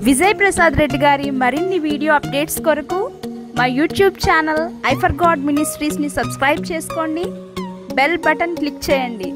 విజయ్ ప్రసాద్ రెడ్డి గారి మరిన్ని video updates కొరకు మా యూట్యూబ్ ఛానల్ ఐఫర్ గాడ్ మినిస్ట్రీస్ని సబ్స్క్రైబ్ చేసుకోండి బెల్ బటన్ క్లిక్ చేయండి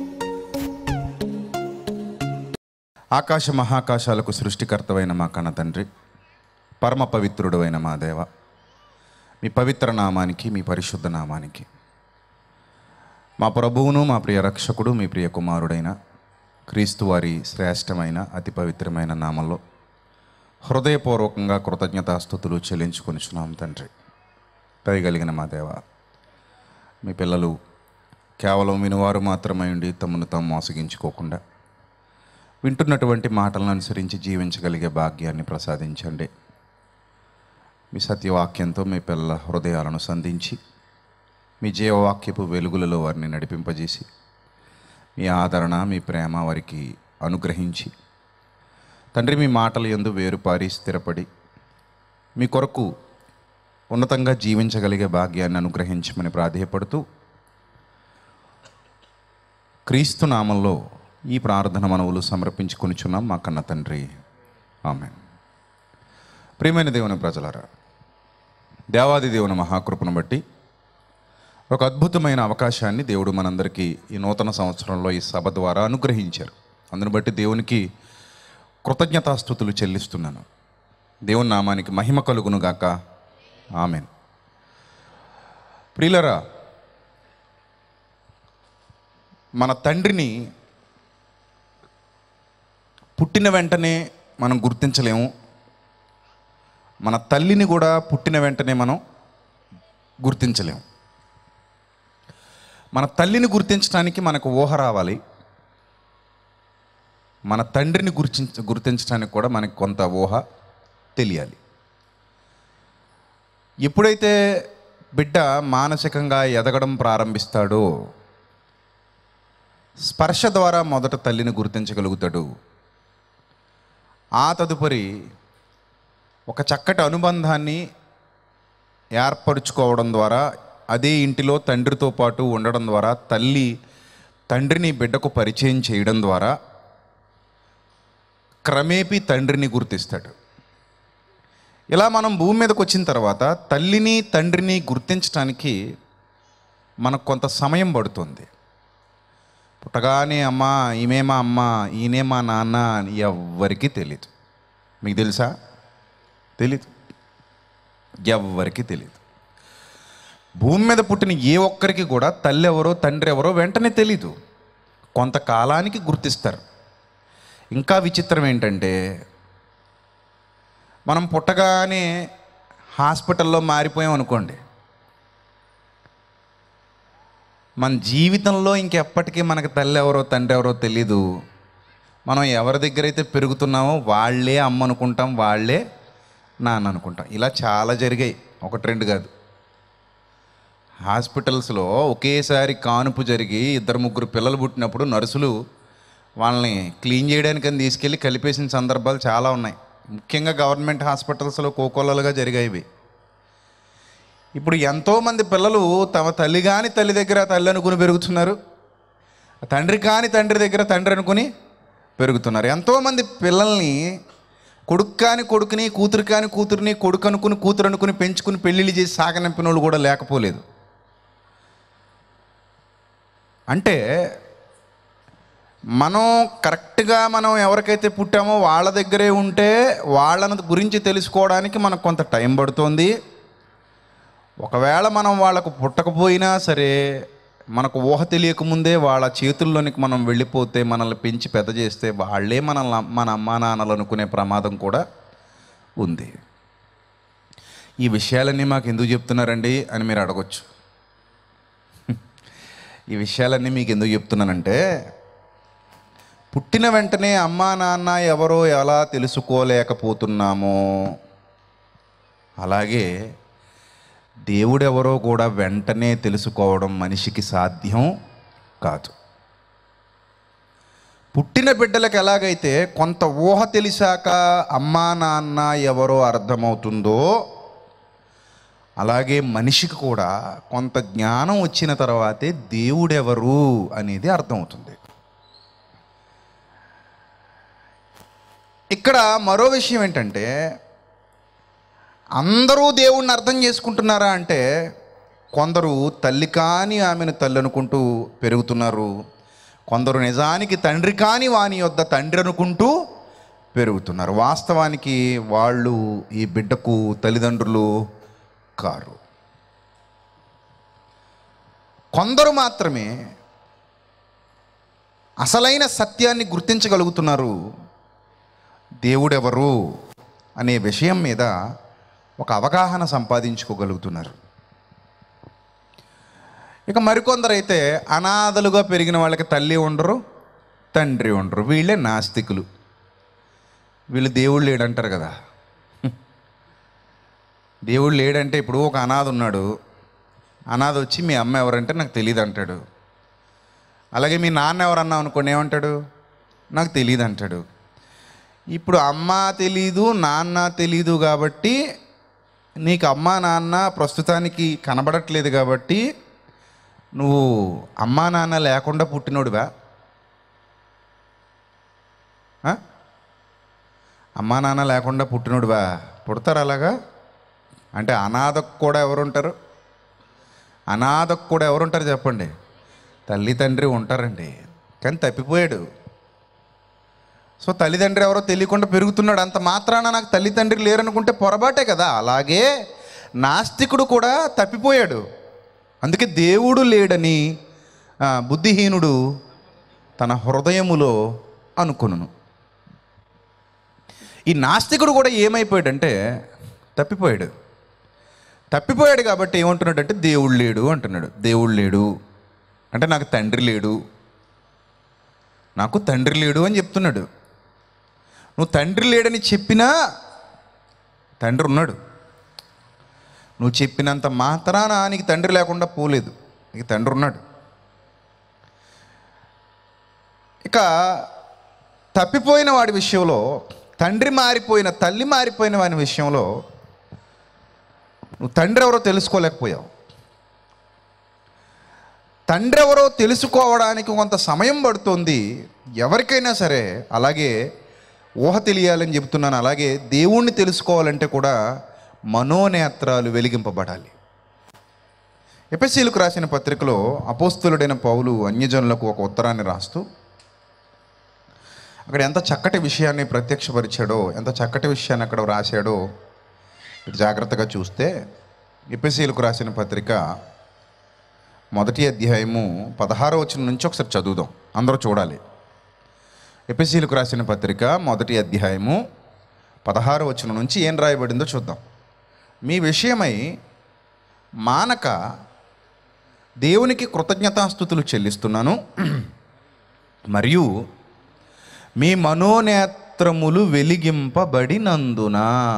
ఆకాశ మహాకాశాలకు సృష్టికర్తవైన మా కన్న తండ్రి పరమ పవిత్రుడు అయిన మా దేవ మీ పవిత్ర నామానికి మీ పరిశుద్ధ నామానికి మా ప్రభువును మా ప్రియ రక్షకుడు మీ ప్రియ కుమారుడైన క్రీస్తు వారి శ్రేష్టమైన అతి పవిత్రమైన నామంలో హృదయపూర్వకంగా కృతజ్ఞతాస్థుతులు చెల్లించుకొనిచున్నాం తండ్రి దయగలిగిన మా దేవ మీ పిల్లలు కేవలం వినువారు మాత్రమై ఉండి తమను తాము మోసగించుకోకుండా వింటున్నటువంటి మాటలను అనుసరించి జీవించగలిగే భాగ్యాన్ని ప్రసాదించండి మీ సత్యవాక్యంతో మీ పిల్లల హృదయాలను సంధించి మీ జీవవాక్యపు వెలుగులలో వారిని నడిపింపజేసి మీ ఆదరణ మీ ప్రేమ వారికి అనుగ్రహించి తండ్రి మీ మాటల ఎందు వేరుపారి స్థిరపడి మీ కొరకు ఉన్నతంగా జీవించగలిగే భాగ్యాన్ని అనుగ్రహించమని ప్రాధేయపడుతూ క్రీస్తు నామంలో ఈ ప్రార్థన మనవులు సమర్పించుకొనిచున్నాం మా కన్న తండ్రి ఆమె ప్రియమైన దేవుని ప్రజలారా దేవాది దేవుని మహాకృపను బట్టి ఒక అద్భుతమైన అవకాశాన్ని దేవుడు మనందరికీ ఈ నూతన సంవత్సరంలో ఈ సభ ద్వారా అనుగ్రహించారు అందును బట్టి దేవునికి కృతజ్ఞతాస్థుతులు చెల్లిస్తున్నాను దేవుని నామానికి మహిమ కలుగును గాక ఆమెన్ ప్రియులరా మన తండ్రిని పుట్టిన వెంటనే మనం గుర్తించలేము మన తల్లిని కూడా పుట్టిన వెంటనే మనం గుర్తించలేము మన తల్లిని గుర్తించడానికి మనకు ఊహ రావాలి మన తండ్రిని గుర్తించ గుర్తించడానికి కూడా మనకు కొంత ఊహ తెలియాలి ఎప్పుడైతే బిడ్డ మానసికంగా ఎదగడం ప్రారంభిస్తాడో స్పర్శ ద్వారా మొదట తల్లిని గుర్తించగలుగుతాడు ఆ తదుపరి ఒక చక్కటి అనుబంధాన్ని ఏర్పరుచుకోవడం ద్వారా అదే ఇంటిలో తండ్రితో పాటు ఉండడం ద్వారా తల్లి తండ్రిని బిడ్డకు పరిచయం చేయడం ద్వారా క్రమేపీ తండ్రిని గుర్తిస్తాడు ఇలా మనం భూమి మీదకి వచ్చిన తర్వాత తల్లిని తండ్రిని గుర్తించడానికి మనకు కొంత సమయం పడుతుంది పుట్టగానే అమ్మ ఈమె మా అమ్మ ఈయనే మా నాన్న అని ఎవ్వరికీ తెలియదు మీకు తెలుసా తెలీదు ఎవ్వరికీ తెలియదు భూమి మీద పుట్టిన ఏ ఒక్కరికి కూడా తల్లి ఎవరో తండ్రి ఎవరో వెంటనే తెలీదు కొంతకాలానికి గుర్తిస్తారు ఇంకా విచిత్రం ఏంటంటే మనం పుట్టగానే హాస్పిటల్లో మారిపోయాం అనుకోండి మన జీవితంలో ఇంకెప్పటికీ మనకు తల్లి ఎవరో తండ్రి ఎవరో తెలీదు మనం ఎవరి దగ్గర అయితే పెరుగుతున్నామో వాళ్ళే అమ్మ అనుకుంటాం వాళ్ళే నాన్న అనుకుంటాం ఇలా చాలా జరిగాయి ఒకటి రెండు కాదు హాస్పిటల్స్లో ఒకేసారి కానుపు జరిగి ఇద్దరు ముగ్గురు పిల్లలు పుట్టినప్పుడు నర్సులు వాళ్ళని క్లీన్ చేయడానికని తీసుకెళ్ళి కలిపేసిన సందర్భాలు చాలా ఉన్నాయి ముఖ్యంగా గవర్నమెంట్ హాస్పిటల్స్లో కోకోలలుగా జరిగాయి ఇవి ఇప్పుడు ఎంతోమంది పిల్లలు తమ తల్లి కాని తల్లి దగ్గర తల్లి అనుకుని పెరుగుతున్నారు తండ్రి కాని తండ్రి దగ్గర తండ్రి అనుకుని పెరుగుతున్నారు ఎంతోమంది పిల్లల్ని కొడుకు కాని కొడుకుని కూతురు కాని కూతురిని కొడుకు అనుకుని కూతురు అనుకుని పెంచుకుని పెళ్ళిళ్ళు చేసి సాగనంపిన వాళ్ళు కూడా లేకపోలేదు అంటే మనం కరెక్ట్గా మనం ఎవరికైతే పుట్టామో వాళ్ళ దగ్గరే ఉంటే వాళ్ళని గురించి తెలుసుకోవడానికి మనకు కొంత టైం పడుతుంది ఒకవేళ మనం వాళ్ళకు పుట్టకపోయినా సరే మనకు ఊహ తెలియకముందే వాళ్ళ చేతుల్లోనికి మనం వెళ్ళిపోతే మనల్ని పెంచి పెద్ద చేస్తే వాళ్ళే మనల్ని మన అమ్మా నాన్నలు అనుకునే ప్రమాదం కూడా ఉంది ఈ విషయాలన్నీ మాకు ఎందుకు చెప్తున్నారండి అని మీరు అడగొచ్చు ఈ విషయాలన్నీ మీకు ఎందుకు చెప్తున్నానంటే పుట్టిన వెంటనే అమ్మా నాన్న ఎవరో ఎలా తెలుసుకోలేకపోతున్నామో అలాగే దేవుడెవరో కూడా వెంటనే తెలుసుకోవడం మనిషికి సాధ్యం కాదు పుట్టిన బిడ్డలకు ఎలాగైతే కొంత ఊహ తెలిసాక అమ్మా నాన్న ఎవరో అర్థమవుతుందో అలాగే మనిషికి కూడా కొంత జ్ఞానం వచ్చిన తర్వాతే దేవుడెవరు అనేది అర్థమవుతుంది ఇక్కడ మరో విషయం ఏంటంటే అందరూ దేవుణ్ణి అర్థం చేసుకుంటున్నారా అంటే కొందరు తల్లి కాని ఆమెను తల్లి అనుకుంటూ పెరుగుతున్నారు కొందరు నిజానికి తండ్రి కాని వాని యొద్ద తండ్రి అనుకుంటూ పెరుగుతున్నారు వాస్తవానికి వాళ్ళు ఈ బిడ్డకు తల్లిదండ్రులు కారు కొందరు మాత్రమే అసలైన సత్యాన్ని గుర్తించగలుగుతున్నారు దేవుడెవరు అనే విషయం మీద ఒక అవగాహన సంపాదించుకోగలుగుతున్నారు ఇక మరికొందరైతే అనాథలుగా పెరిగిన వాళ్ళకి తల్లి ఉండరు తండ్రి ఉండరు వీళ్ళే నాస్తికులు వీళ్ళు దేవుడు లేడంటారు కదా దేవుడు లేడంటే ఇప్పుడు ఒక అనాథ ఉన్నాడు అనాథ వచ్చి మీ అమ్మ ఎవరంటే నాకు తెలియదు అంటాడు అలాగే మీ నాన్న ఎవరన్నా అనుకోండి ఏమంటాడు నాకు తెలియదు అంటాడు ఇప్పుడు అమ్మ తెలీదు నాన్న తెలీదు కాబట్టి నీకు అమ్మ నాన్న ప్రస్తుతానికి కనబడట్లేదు కాబట్టి నువ్వు అమ్మా నాన్న లేకుండా పుట్టినోడువా ఆ? అమ్మా నాన్న లేకుండా పుట్టినోడువా పుడతారు అలాగా అంటే అనాథకు కూడా ఎవరుంటారు అనాథకు కూడా ఎవరుంటారు చెప్పండి తల్లి తండ్రి ఉంటారండి కానీ తప్పిపోయాడు సో తల్లిదండ్రి ఎవరో తెలియకుండా పెరుగుతున్నాడు అంత మాత్రాన నాకు తల్లిదండ్రి లేరనుకుంటే పొరపాటే కదా అలాగే నాస్తికుడు కూడా తప్పిపోయాడు అందుకే దేవుడు లేడని ఆ, బుద్ధిహీనుడు తన హృదయములో అనుకును ఈ నాస్తికుడు కూడా ఏమైపోయాడంటే తప్పిపోయాడు తప్పిపోయాడు కాబట్టి ఏమంటున్నాడంటే దేవుడు లేడు అంటున్నాడు దేవుడు లేడు అంటే నాకు తండ్రి లేడు నాకు తండ్రి లేడు అని చెప్తున్నాడు నువ్వు తండ్రి లేడని చెప్పినా తండ్రి ఉన్నాడు నువ్వు చెప్పినంత మాత్రాన నీకు తండ్రి లేకుండా పోలేదు నీకు తండ్రి ఉన్నాడు ఇక తప్పిపోయిన వాడి విషయంలో తండ్రి మారిపోయిన తల్లి మారిపోయిన వాని విషయంలో నువ్వు తండ్రి ఎవరో తెలుసుకోలేకపోయావు తండ్రి ఎవరో తెలుసుకోవడానికి కొంత సమయం పడుతుంది ఎవరికైనా సరే అలాగే ఊహ తెలియాలని చెప్తున్నాను అలాగే దేవుణ్ణి తెలుసుకోవాలంటే కూడా మనోనేత్రాలు వెలిగింపబడాలి ఎపిసీలకు రాసిన పత్రికలో అపోస్తులుడైన పౌలు అన్యజనులకు ఒక ఉత్తరాన్ని రాస్తూ అక్కడ ఎంత చక్కటి విషయాన్ని ప్రత్యక్షపరిచాడో ఎంత చక్కటి విషయాన్ని అక్కడ రాశాడో మీరు జాగ్రత్తగా చూస్తే ఎపిసీలకు రాసిన పత్రిక మొదటి అధ్యాయము పదహారో వచనం నుంచి ఒకసారి చదువుదాం అందరూ చూడాలి ఎపిసీలకు రాసిన పత్రిక మొదటి అధ్యాయము పదహారో వచనం నుంచి ఏం రాయబడిందో చూద్దాం మీ విషయమై మానక దేవునికి కృతజ్ఞతాస్థుతులు చెల్లిస్తున్నాను మరియు మీ మనోనేత్రములు వెలిగింపబడినందున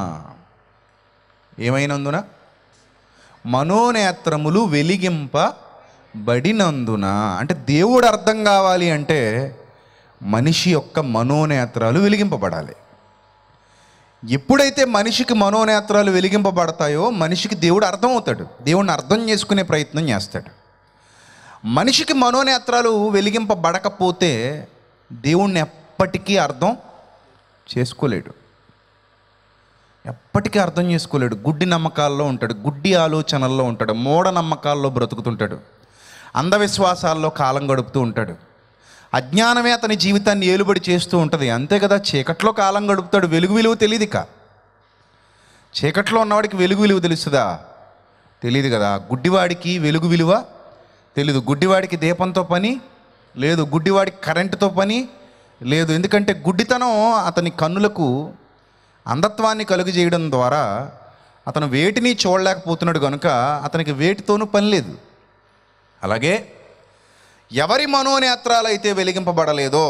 ఏమైనందున మనోనేత్రములు వెలిగింపబడినందున అంటే దేవుడు అర్థం కావాలి అంటే మనిషి యొక్క మనోనేత్రాలు వెలిగింపబడాలి ఎప్పుడైతే మనిషికి మనోనేత్రాలు వెలిగింపబడతాయో మనిషికి దేవుడు అర్థమవుతాడు దేవుడిని అర్థం చేసుకునే ప్రయత్నం చేస్తాడు మనిషికి మనోనేత్రాలు వెలిగింపబడకపోతే దేవుణ్ణి ఎప్పటికీ అర్థం చేసుకోలేడు ఎప్పటికీ అర్థం చేసుకోలేడు గుడ్డి నమ్మకాల్లో ఉంటాడు గుడ్డి ఆలోచనల్లో ఉంటాడు మూఢ నమ్మకాల్లో బ్రతుకుతుంటాడు అంధవిశ్వాసాల్లో కాలం గడుపుతూ ఉంటాడు అజ్ఞానమే అతని జీవితాన్ని ఏలుబడి చేస్తూ ఉంటుంది అంతే కదా చీకట్లో కాలం గడుపుతాడు వెలుగు విలువ తెలియదు ఇక చీకట్లో ఉన్నవాడికి వెలుగు విలువ తెలుస్తుందా తెలియదు కదా గుడ్డివాడికి వెలుగు విలువ తెలీదు గుడ్డివాడికి దీపంతో పని లేదు గుడ్డివాడికి కరెంటుతో పని లేదు ఎందుకంటే గుడ్డితనం అతని కన్నులకు అంధత్వాన్ని కలుగు చేయడం ద్వారా అతను వేటిని చూడలేకపోతున్నాడు కనుక అతనికి వేటితోనూ పని లేదు అలాగే ఎవరి మనోనేత్రాలైతే వెలిగింపబడలేదో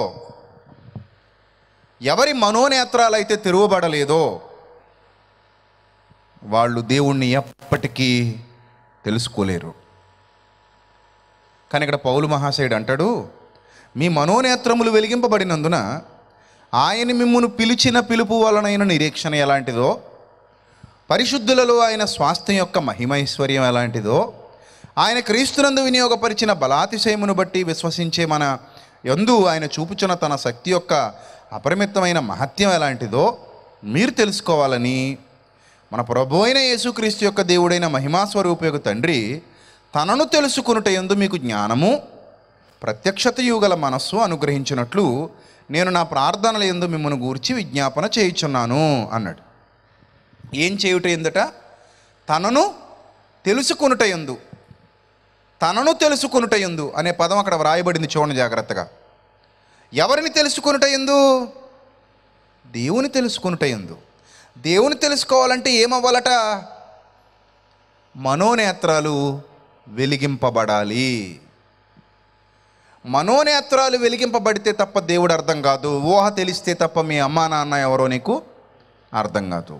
ఎవరి మనోనేత్రాలైతే తెరవబడలేదో వాళ్ళు దేవుణ్ణి ఎప్పటికీ తెలుసుకోలేరు కానీ ఇక్కడ పౌలు మహాశయుడు అంటాడు మీ మనోనేత్రములు వెలిగింపబడినందున ఆయన మిమ్మును పిలిచిన పిలుపు వలనైన నిరీక్షణ ఎలాంటిదో పరిశుద్ధులలో ఆయన స్వాస్థ్యం యొక్క మహిమైశ్వర్యం ఎలాంటిదో ఆయన క్రీస్తునందు వినియోగపరిచిన బలాతిశయమును బట్టి విశ్వసించే మన యందు ఆయన చూపుచున్న తన శక్తి యొక్క అపరిమితమైన మహత్యం ఎలాంటిదో మీరు తెలుసుకోవాలని మన ప్రభు అయిన యేసుక్రీస్తు యొక్క దేవుడైన మహిమాస్వరూప తండ్రి తనను తెలుసుకునుట ఎందు మీకు జ్ఞానము ప్రత్యక్షతయు గల మనస్సు అనుగ్రహించినట్లు నేను నా ప్రార్థనల ఎందు మిమ్మల్ని గూర్చి విజ్ఞాపన చేయుచున్నాను అన్నాడు ఏం చేయుట ఎందుట తనను తెలుసుకునుట ఎందు తనను తెలుసుకునుట ఎందు అనే పదం అక్కడ వ్రాయబడింది చూడండి జాగ్రత్తగా ఎవరిని తెలుసుకునుట ఎందు దేవుని తెలుసుకునుట ఎందు దేవుని తెలుసుకోవాలంటే ఏమవ్వాలట మనోనేత్రాలు వెలిగింపబడాలి మనోనేత్రాలు వెలిగింపబడితే తప్ప దేవుడు అర్థం కాదు ఊహ తెలిస్తే తప్ప మీ అమ్మా నాన్న ఎవరో నీకు అర్థం కాదు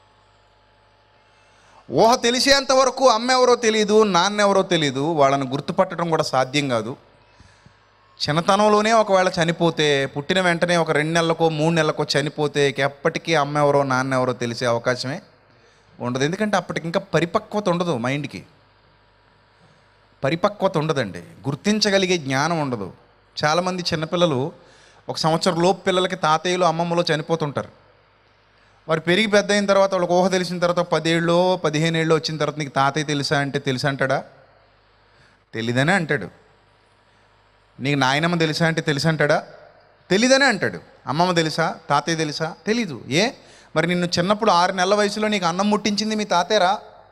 ఊహ తెలిసేంత వరకు అమ్మ ఎవరో తెలియదు నాన్న ఎవరో తెలియదు వాళ్ళని గుర్తుపట్టడం కూడా సాధ్యం కాదు చిన్నతనంలోనే ఒకవేళ చనిపోతే పుట్టిన వెంటనే ఒక రెండు నెలలకో మూడు నెలలకో చనిపోతే ఇక ఎప్పటికీ అమ్మ ఎవరో నాన్న ఎవరో తెలిసే అవకాశమే ఉండదు ఎందుకంటే అప్పటికి ఇంకా పరిపక్వత ఉండదు మైండ్కి పరిపక్వత ఉండదండి గుర్తించగలిగే జ్ఞానం ఉండదు చాలామంది చిన్నపిల్లలు ఒక సంవత్సరం లోపు పిల్లలకి తాతయ్యలు అమ్మమ్మలో చనిపోతుంటారు వారు పెరిగి పెద్ద అయిన తర్వాత వాళ్ళకి ఊహ తెలిసిన తర్వాత పదేళ్ళు పదిహేను ఏళ్ళు వచ్చిన తర్వాత నీకు తాతయ్య తెలుసా అంటే తెలుసా అంటాడా తెలీదనే అంటాడు నీకు నాయనమ్మ తెలుసా అంటే తెలుసా అంటాడా తెలీదనే అంటాడు అమ్మమ్మ తెలుసా తాతయ్య తెలుసా తెలీదు ఏ మరి నిన్ను చిన్నప్పుడు ఆరు నెలల వయసులో నీకు అన్నం ముట్టించింది మీ తాతయ్యరా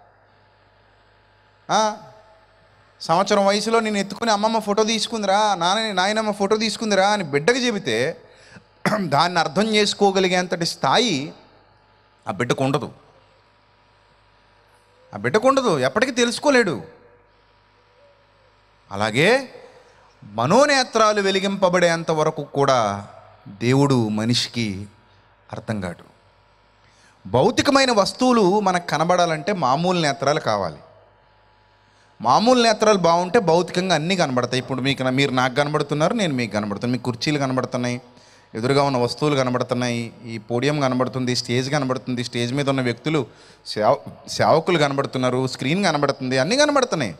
ఆ? సంవత్సరం వయసులో నేను ఎత్తుకుని అమ్మమ్మ ఫోటో తీసుకుందిరా నాన్న నాయనమ్మ ఫోటో తీసుకుందిరా అని బిడ్డకు చెబితే దాన్ని అర్థం చేసుకోగలిగేంతటి స్థాయి ఆ బిడ్డకు ఉండదు ఆ బిడ్డకు ఉండదు ఎప్పటికీ తెలుసుకోలేడు అలాగే మనోనేత్రాలు వెలిగింపబడేంత వరకు కూడా దేవుడు మనిషికి అర్థం కాడు భౌతికమైన వస్తువులు మనకు కనబడాలంటే మామూలు నేత్రాలు కావాలి మామూలు నేత్రాలు బాగుంటే భౌతికంగా అన్నీ కనబడతాయి ఇప్పుడు మీకు మీరు నాకు కనబడుతున్నారు నేను మీకు కనబడుతున్నాను మీకు కుర్చీలు కనబడుతున్నాయి ఎదురుగా ఉన్న వస్తువులు కనబడుతున్నాయి ఈ పోడియం కనబడుతుంది స్టేజ్ కనబడుతుంది స్టేజ్ మీద ఉన్న వ్యక్తులు సేవ సేవకులు కనబడుతున్నారు స్క్రీన్ కనబడుతుంది అన్నీ కనబడుతున్నాయి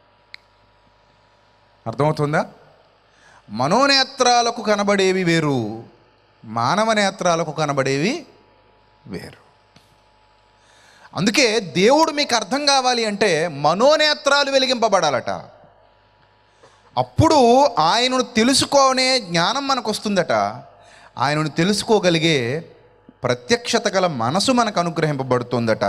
అర్థమవుతుందా మనోనేత్రాలకు కనబడేవి వేరు మానవ నేత్రాలకు కనబడేవి వేరు అందుకే దేవుడు మీకు అర్థం కావాలి అంటే మనోనేత్రాలు వెలిగింపబడాలట అప్పుడు ఆయనను తెలుసుకోనే జ్ఞానం మనకు వస్తుందట ఆయనను తెలుసుకోగలిగే ప్రత్యక్షత గల మనసు మనకు అనుగ్రహింపబడుతుందట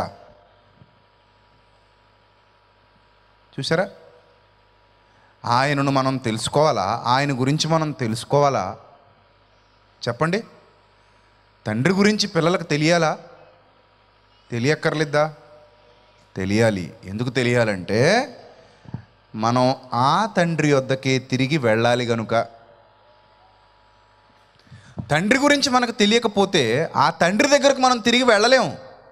చూసారా ఆయనను మనం తెలుసుకోవాలా ఆయన గురించి మనం తెలుసుకోవాలా చెప్పండి తండ్రి గురించి పిల్లలకు తెలియాలా తెలియక్కర్లేదా తెలియాలి ఎందుకు తెలియాలంటే మనం ఆ తండ్రి వద్దకే తిరిగి వెళ్ళాలి గనుక తండ్రి గురించి మనకు తెలియకపోతే ఆ తండ్రి దగ్గరకు మనం తిరిగి వెళ్ళలేం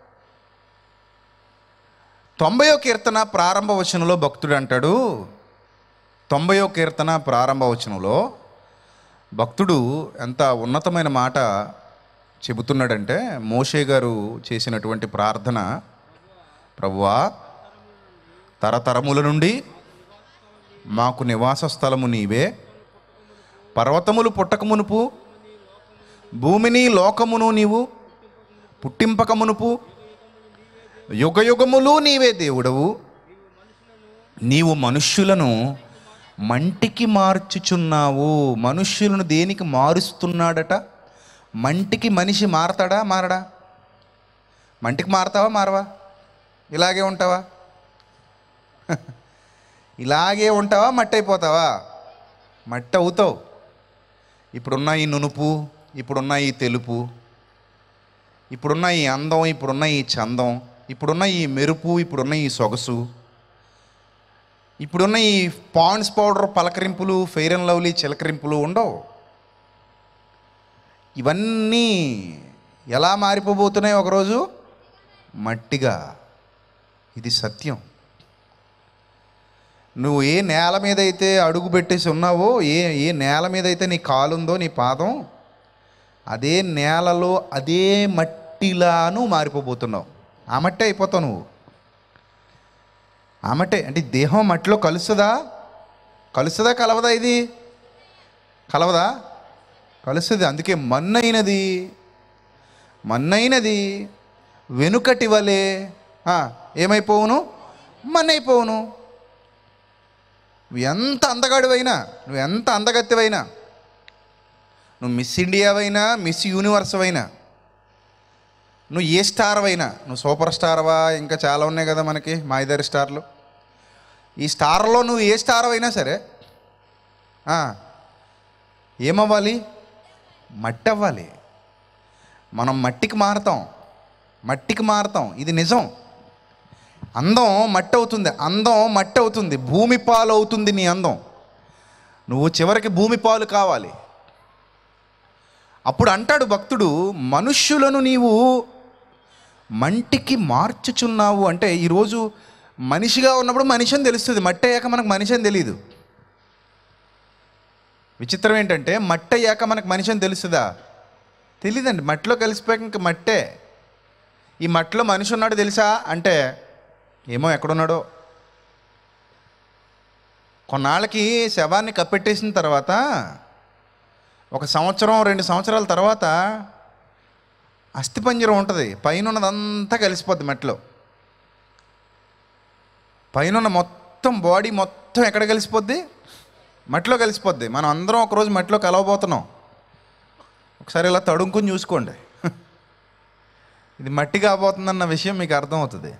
తొంభయో కీర్తన ప్రారంభ వచనంలో భక్తుడు అంటాడు తొంభయో కీర్తన ప్రారంభ వచనంలో భక్తుడు ఎంత ఉన్నతమైన మాట చెబుతున్నాడంటే మోషే గారు చేసినటువంటి ప్రార్థన ప్రభువా తరతరముల నుండి మాకు నివాస స్థలము నీవే పర్వతములు పుట్టక మునుపు భూమిని లోకమును నీవు పుట్టింపక మునుపు యుగయుగములు నీవే దేవుడవు నీవు మనుష్యులను మంటికి మార్చుచున్నావు మనుష్యులను దేనికి మారుస్తున్నాడట మంటికి మనిషి మారతాడా మారడా మంటికి మారతావా మారవా ఇలాగే ఉంటావా ఇలాగే ఉంటావా మట్టి అయిపోతావా మట్టి అవుతావు ఇప్పుడున్న ఈ నునుపు ఇప్పుడున్న ఈ తెలుపు ఇప్పుడున్న ఈ అందం ఇప్పుడున్న ఈ చందం ఇప్పుడున్న ఈ మెరుపు ఇప్పుడున్న ఈ సొగసు ఇప్పుడున్న ఈ పాండ్స్ పౌడర్ పలకరింపులు ఫెయిర్ అండ్ లవ్లీ చిలకరింపులు ఉండవు ఇవన్నీ ఎలా మారిపోబోతున్నాయి ఒకరోజు మట్టిగా ఇది సత్యం నువ్వు ఏ నేల మీద అయితే అడుగు పెట్టేసి ఉన్నావో ఏ ఏ నేల మీద అయితే నీ కాలుందో నీ పాదం అదే నేలలో అదే మట్టిలాను మారిపోబోతున్నావు ఆ మట్టి అయిపోతావు నువ్వు ఆ మట్టే అంటే దేహం మట్టిలో కలుస్తుందా కలుస్తుందా కలవదా ఇది కలవదా కలుస్తుంది అందుకే మన్నైనది మన్నైనది వెనుకటి వలె ఆ, ఏమైపోవును మన్నైపోవును నువ్వు ఎంత అందగాడివైనా నువ్వు ఎంత అందగత్తెవైనా నువ్వు మిస్ ఇండియావైనా మిస్ యూనివర్స్ అయినా నువ్వు ఏ స్టార్ అయినా నువ్వు సూపర్ స్టార్వా ఇంకా చాలా ఉన్నాయి కదా మనకి మా ఇద్దరి స్టార్లు ఈ స్టార్లో నువ్వు ఏ స్టార్ అయినా సరే ఆ, ఏమవ్వాలి మట్టి అవ్వాలి మనం మట్టికి మారతాం మట్టికి మారతాం ఇది నిజం అందం మట్టి అవుతుంది అందం మట్టి అవుతుంది భూమి పాలు అవుతుంది నీ అందం నువ్వు చివరికి భూమి పాలు కావాలి అప్పుడు అంటాడు భక్తుడు మనుష్యులను నీవు మంటికి మార్చుచున్నావు అంటే ఈరోజు మనిషిగా ఉన్నప్పుడు మనిషి అని తెలుస్తుంది మట్టి అయ్యాక మనకు మనిషి అని తెలియదు విచిత్రం ఏంటంటే మట్టి అయ్యాక మనకు మనిషి అని తెలుస్తుందా తెలియదండి మట్టిలో కలిసిపోయాక ఇంక మట్టే ఈ మట్టిలో మనిషి ఉన్నాడు తెలుసా అంటే ఏమో ఎక్కడున్నాడో కొన్నాళ్ళకి శవాన్ని కప్పెట్టేసిన తర్వాత ఒక సంవత్సరం రెండు సంవత్సరాల తర్వాత అస్థిపంజరం ఉంటుంది పైన ఉన్నదంతా కలిసిపోద్ది మట్టిలో పైన ఉన్న మొత్తం బాడీ మొత్తం ఎక్కడ కలిసిపోద్ది మట్టిలో కలిసిపోద్ది మనం అందరం ఒకరోజు మట్టిలో కలవబోతున్నాం ఒకసారి ఇలా తడుముకుని చూసుకోండి ఇది మట్టి కాబోతుందన్న విషయం మీకు అర్థమవుతుంది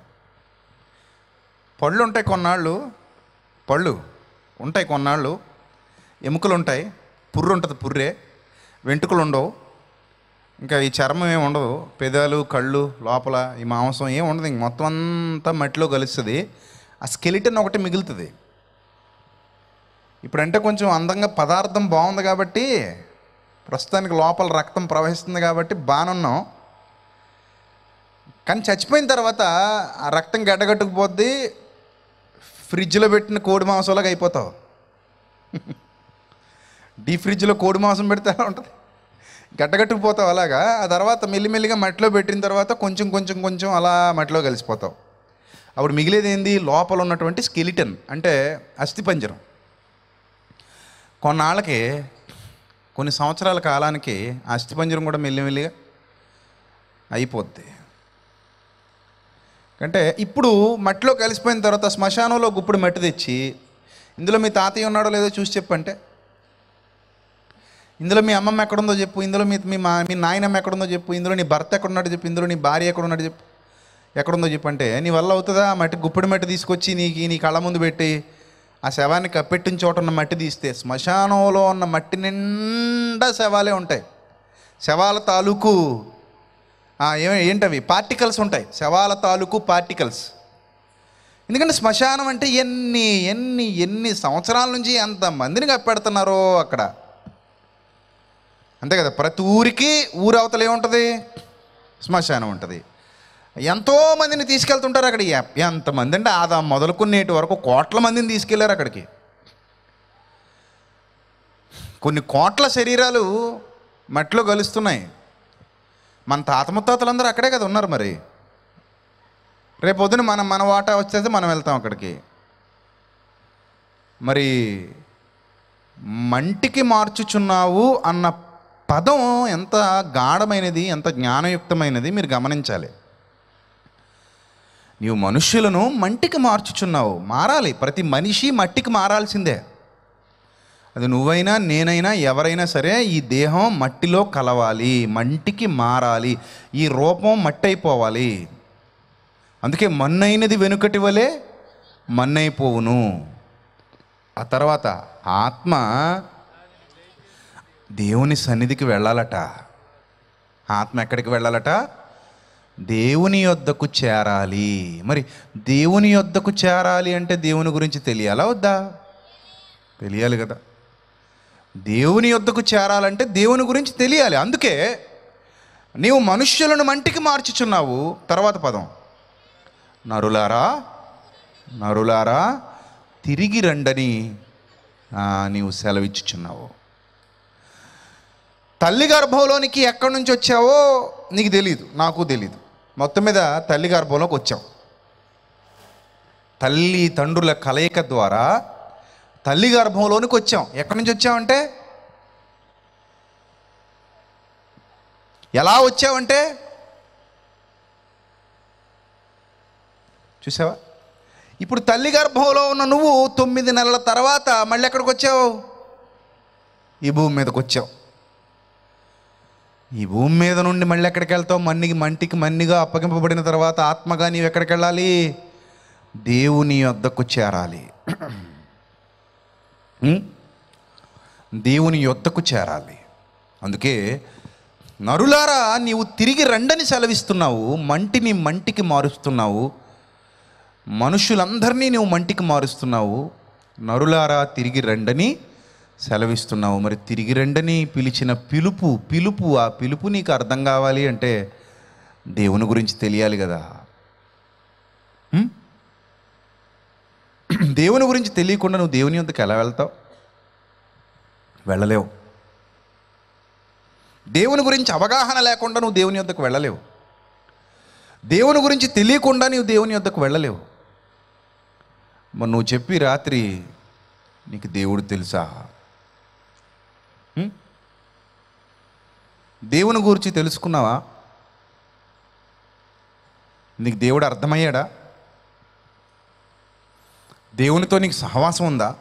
పళ్ళు ఉంటాయి కొన్నాళ్ళు పళ్ళు ఉంటాయి కొన్నాళ్ళు ఎముకలు ఉంటాయి పుర్రు ఉంటుంది పుర్రే వెంట్రుకలు ఉండవు ఇంకా ఈ చర్మం ఏమి ఉండదు పెదాలు కళ్ళు లోపల ఈ మాంసం ఏం ఉండదు ఇంక మొత్తం అంతా మట్టిలో కలుస్తుంది ఆ స్కెలిటన్ ఒకటి మిగులుతుంది ఇప్పుడంటే కొంచెం అందంగా పదార్థం బాగుంది కాబట్టి ప్రస్తుతానికి లోపల రక్తం ప్రవహిస్తుంది కాబట్టి బాగానున్నాం కానీ చచ్చిపోయిన తర్వాత ఆ రక్తం గడ్డగట్టుకుపోద్ది ఫ్రిడ్జ్లో పెట్టిన కోడి మాంసంలాగా అయిపోతావు డీ ఫ్రిడ్జ్లో కోడి మాంసం పెడితే ఎలా ఉంటుంది గడ్డగట్టుకుపోతావు అలాగా ఆ తర్వాత మెల్లిమెల్లిగా మట్టిలో పెట్టిన తర్వాత కొంచెం కొంచెం కొంచెం అలా మట్టిలో కలిసిపోతావు అప్పుడు మిగిలేది ఏంది లోపల ఉన్నటువంటి స్కెలిటన్ అంటే అస్థిపంజరం కొన్నాళ్ళకి కొన్ని సంవత్సరాల కాలానికి ఆ అస్థిపంజరం కూడా మెల్లిమెల్లిగా అయిపోద్ది అంటే ఇప్పుడు మట్టిలో కలిసిపోయిన తర్వాత శ్మశానంలో గుప్పుడు మట్టి తెచ్చి ఇందులో మీ తాతయ్య ఉన్నాడో లేదో చూసి చెప్పంటే ఇందులో మీ అమ్మమ్మ ఎక్కడుందో చెప్పు ఇందులో మీ మీ మా మీ నాయనమ్మ ఎక్కడుందో చెప్పు ఇందులో నీ భర్త ఎక్కడున్నాడో చెప్పు ఇందులో నీ భార్య ఎక్కడున్నాడో చెప్పు ఎక్కడుందో చెప్పు అంటే నీ వల్ల అవుతుందా ఆ మట్టి గుప్పిడి మట్టి తీసుకొచ్చి నీకు నీ కళ్ళ ముందు పెట్టి ఆ శవాన్ని కప్పెట్టిన చోట ఉన్న మట్టి తీస్తే శ్మశానంలో ఉన్న మట్టి నిండా శవాలే ఉంటాయి శవాల తాలూకు ఆ, ఏ ఏంటవి పార్టికల్స్ ఉంటాయి శవాల తాలూకు పార్టికల్స్ ఎందుకంటే శ్మశానం అంటే ఎన్ని ఎన్ని ఎన్ని సంవత్సరాల నుంచి ఎంత మందిని కప్పెడుతున్నారో అక్కడ అంతే కదా ప్రతి ఊరికి ఊరు అవతల ఏముంటుంది శ్మశానం ఉంటుంది ఎంతో మందిని తీసుకెళ్తుంటారు అక్కడ ఎ- ఎంతమంది అంటే ఆదా మొదలుకుని నేటి వరకు కోట్ల మందిని తీసుకెళ్లారు అక్కడికి కొన్ని కోట్ల శరీరాలు మట్టిలో కలుస్తున్నాయి మన తాత ముత్తాతలందరూ అక్కడే కదా ఉన్నారు మరి రేపు పొద్దున మనం మన వాటా వచ్చేస్తే మనం వెళ్తాం అక్కడికి మరి మంటికి మార్చుచున్నావు అన్న పదం ఎంత గాఢమైనది ఎంత జ్ఞానయుక్తమైనది మీరు గమనించాలి నీవు మనుష్యులను మంటికి మార్చుచున్నావు మారాలి ప్రతి మనిషి మట్టికి మారాల్సిందే అది నువ్వైనా నేనైనా ఎవరైనా సరే ఈ దేహం మట్టిలో కలవాలి మంటికి మారాలి ఈ రూపం మట్టి అయిపోవాలి అందుకే మన్నైనది వెనుకటి వలె మన్నైపోవును ఆ తర్వాత ఆత్మ దేవుని సన్నిధికి వెళ్ళాలట ఆత్మ ఎక్కడికి వెళ్ళాలట దేవుని యొద్దకు చేరాలి మరి దేవుని యొద్దకు చేరాలి అంటే దేవుని గురించి తెలియాలా వద్దా తెలియాలి కదా దేవుని యొద్దకు చేరాలంటే దేవుని గురించి తెలియాలి అందుకే నీవు మనుష్యులను మంటికి మార్చుచున్నావు తర్వాత పదం నరులారా నరులారా తిరిగి రండని ఆ, నీవు సెలవిచ్చుచున్నావు తల్లి గర్భంలోనికి ఎక్కడి నుంచి వచ్చావో నీకు తెలియదు నాకు తెలియదు మొత్తం మీద తల్లి గర్భంలోకి వచ్చావు తల్లి తండ్రుల కలయిక ద్వారా తల్లి గర్భంలోనికి వచ్చాం ఎక్కడి నుంచి వచ్చామంటే ఎలా వచ్చావంటే చూసావా ఇప్పుడు తల్లి గర్భంలో ఉన్న నువ్వు తొమ్మిది నెలల తర్వాత మళ్ళీ ఎక్కడికి వచ్చావు ఈ భూమి మీదకి వచ్చావు ఈ భూమి మీద నుండి మళ్ళీ ఎక్కడికి వెళ్తావు మన్నికి మంటికి మన్నిగా అప్పగింపబడిన తర్వాత ఆత్మగా నీవు ఎక్కడికి వెళ్ళాలి దేవుని యొద్దకు చేరాలి ఉం? దేవుని యొద్దకు చేరాలి అందుకే నరులారా నీవు తిరిగి రండని సెలవిస్తున్నావు మంటిని మంటికి మారుస్తున్నావు మనుషులందరినీ నువ్వు మంటికి మారుస్తున్నావు నరులారా తిరిగి రండని సెలవిస్తున్నావు మరి తిరిగి రండని పిలిచిన పిలుపు పిలుపు ఆ పిలుపు నీకు అర్థం కావాలి అంటే దేవుని గురించి తెలియాలి కదా ఉం? దేవుని గురించి తెలియకుండా నువ్వు దేవుని యొద్దకు ఎలా వెళ్తావు వెళ్ళలేవు దేవుని గురించి అవగాహన లేకుండా నువ్వు దేవుని యొద్దకు వెళ్ళలేవు దేవుని గురించి తెలియకుండా నీవు దేవుని యొద్దకు వెళ్ళలేవు మరి నువ్వు చెప్పి రాత్రి నీకు దేవుడు తెలుసా హ్మ్? దేవుని గురించి తెలుసుకున్నావా నీకు దేవుడు అర్థమయ్యాడా దేవునితో నీకు సహవాసం ఉందా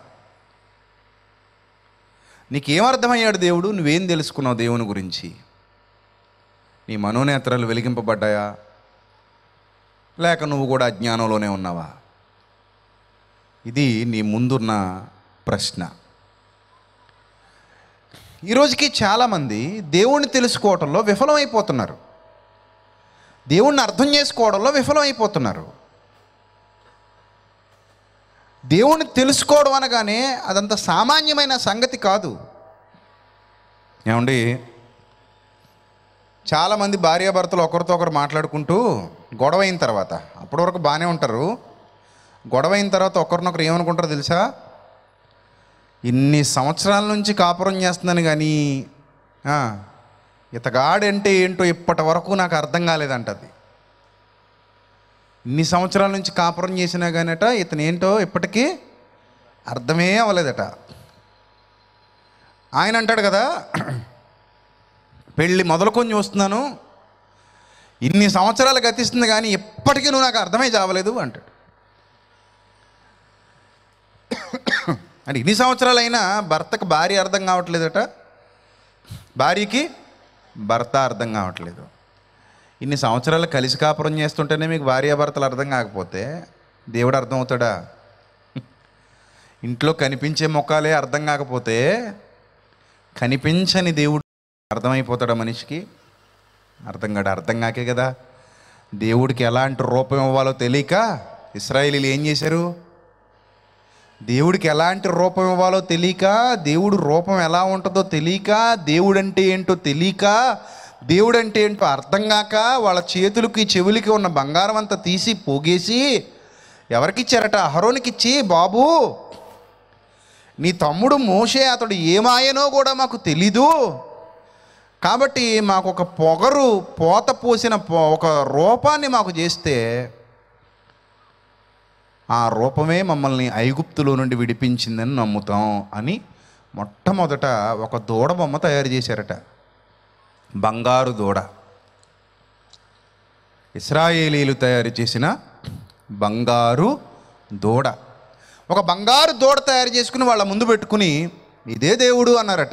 నీకేం అర్థమయ్యాడు దేవుడు నువ్వేం తెలుసుకున్నావు దేవుని గురించి నీ మనోనేత్రాలు వెలిగింపబడ్డాయా లేక నువ్వు కూడా అజ్ఞానంలోనే ఉన్నావా ఇది నీ ముందున్న ప్రశ్న ఈరోజుకి చాలామంది దేవుణ్ణి తెలుసుకోవటంలో విఫలమైపోతున్నారు దేవుణ్ణి అర్థం చేసుకోవడంలో విఫలమైపోతున్నారు దేవుణ్ణి తెలుసుకోవడం అనగానే అదంత సామాన్యమైన సంగతి కాదు ఏమండి చాలామంది భార్యాభర్తలు ఒకరితో ఒకరు మాట్లాడుకుంటూ గొడవ అయిన తర్వాత అప్పటి వరకు బాగానే ఉంటారు గొడవ అయిన తర్వాత ఒకరినొకరు ఏమనుకుంటారో తెలుసా ఇన్ని సంవత్సరాల నుంచి కాపురం చేస్తున్నాను కానీ ఆ, ఇతగాడంటే ఏంటో ఇప్పటి వరకు నాకు అర్థం కాలేదంటది ఇన్ని సంవత్సరాల నుంచి కాపురం చేసినా కానట ఇతను ఏంటో ఇప్పటికీ అర్థమే అవ్వలేదట ఆయన అంటాడు కదా పెళ్ళి మొదలుకొని చూస్తున్నాను ఇన్ని సంవత్సరాలు గతిస్తుంది కానీ ఇప్పటికీ నువ్వు నాకు అర్థమే చావలేదు అంటాడు అంటే ఇన్ని సంవత్సరాలు అయినా భర్తకు భార్య అర్థం కావట్లేదట భార్యకి భర్త అర్థం కావట్లేదు ఇన్ని సంవత్సరాలు కలిసి కాపురం చేస్తుంటేనే మీకు భార్యాభర్తలు అర్థం కాకపోతే దేవుడు అర్థం అవుతాడా ఇంట్లో కనిపించే మొక్కలే అర్థం కాకపోతే కనిపించని దేవుడు అర్థమైపోతాడా మనిషికి అర్థం కాడు అర్థం కాకే కదా దేవుడికి ఎలాంటి రూపం ఇవ్వాలో తెలియక ఇస్రాయేలీలు ఏం చేశారు దేవుడికి ఎలాంటి రూపం ఇవ్వాలో తెలియక దేవుడు రూపం ఎలా ఉంటుందో తెలియక దేవుడంటే ఏంటో తెలియక దేవుడంటే ఏంటో అర్థం కాక వాళ్ళ చేతులకి చెవులకి ఉన్న బంగారం అంతా తీసి పోగేసి ఎవరికి ఇచ్చారట అహరోనికి ఇచ్చి బాబు నీ తమ్ముడు మోషే అతడు ఏమాయనో కూడా మాకు తెలీదు కాబట్టి మాకు ఒక పొగరు పోత పోసిన పొ- ఒక రూపాన్ని మాకు చేస్తే ఆ రూపమే మమ్మల్ని ఐగుప్తులో నుండి విడిపించిందని నమ్ముతాం అని మొట్టమొదట ఒక దూడ బొమ్మ తయారు చేశారట బంగారు దూడ ఇస్రాయేలీలు తయారు చేసిన బంగారు దూడ ఒక బంగారు దూడ తయారు చేసుకుని వాళ్ళ ముందు పెట్టుకుని ఇదే దేవుడు అన్నారట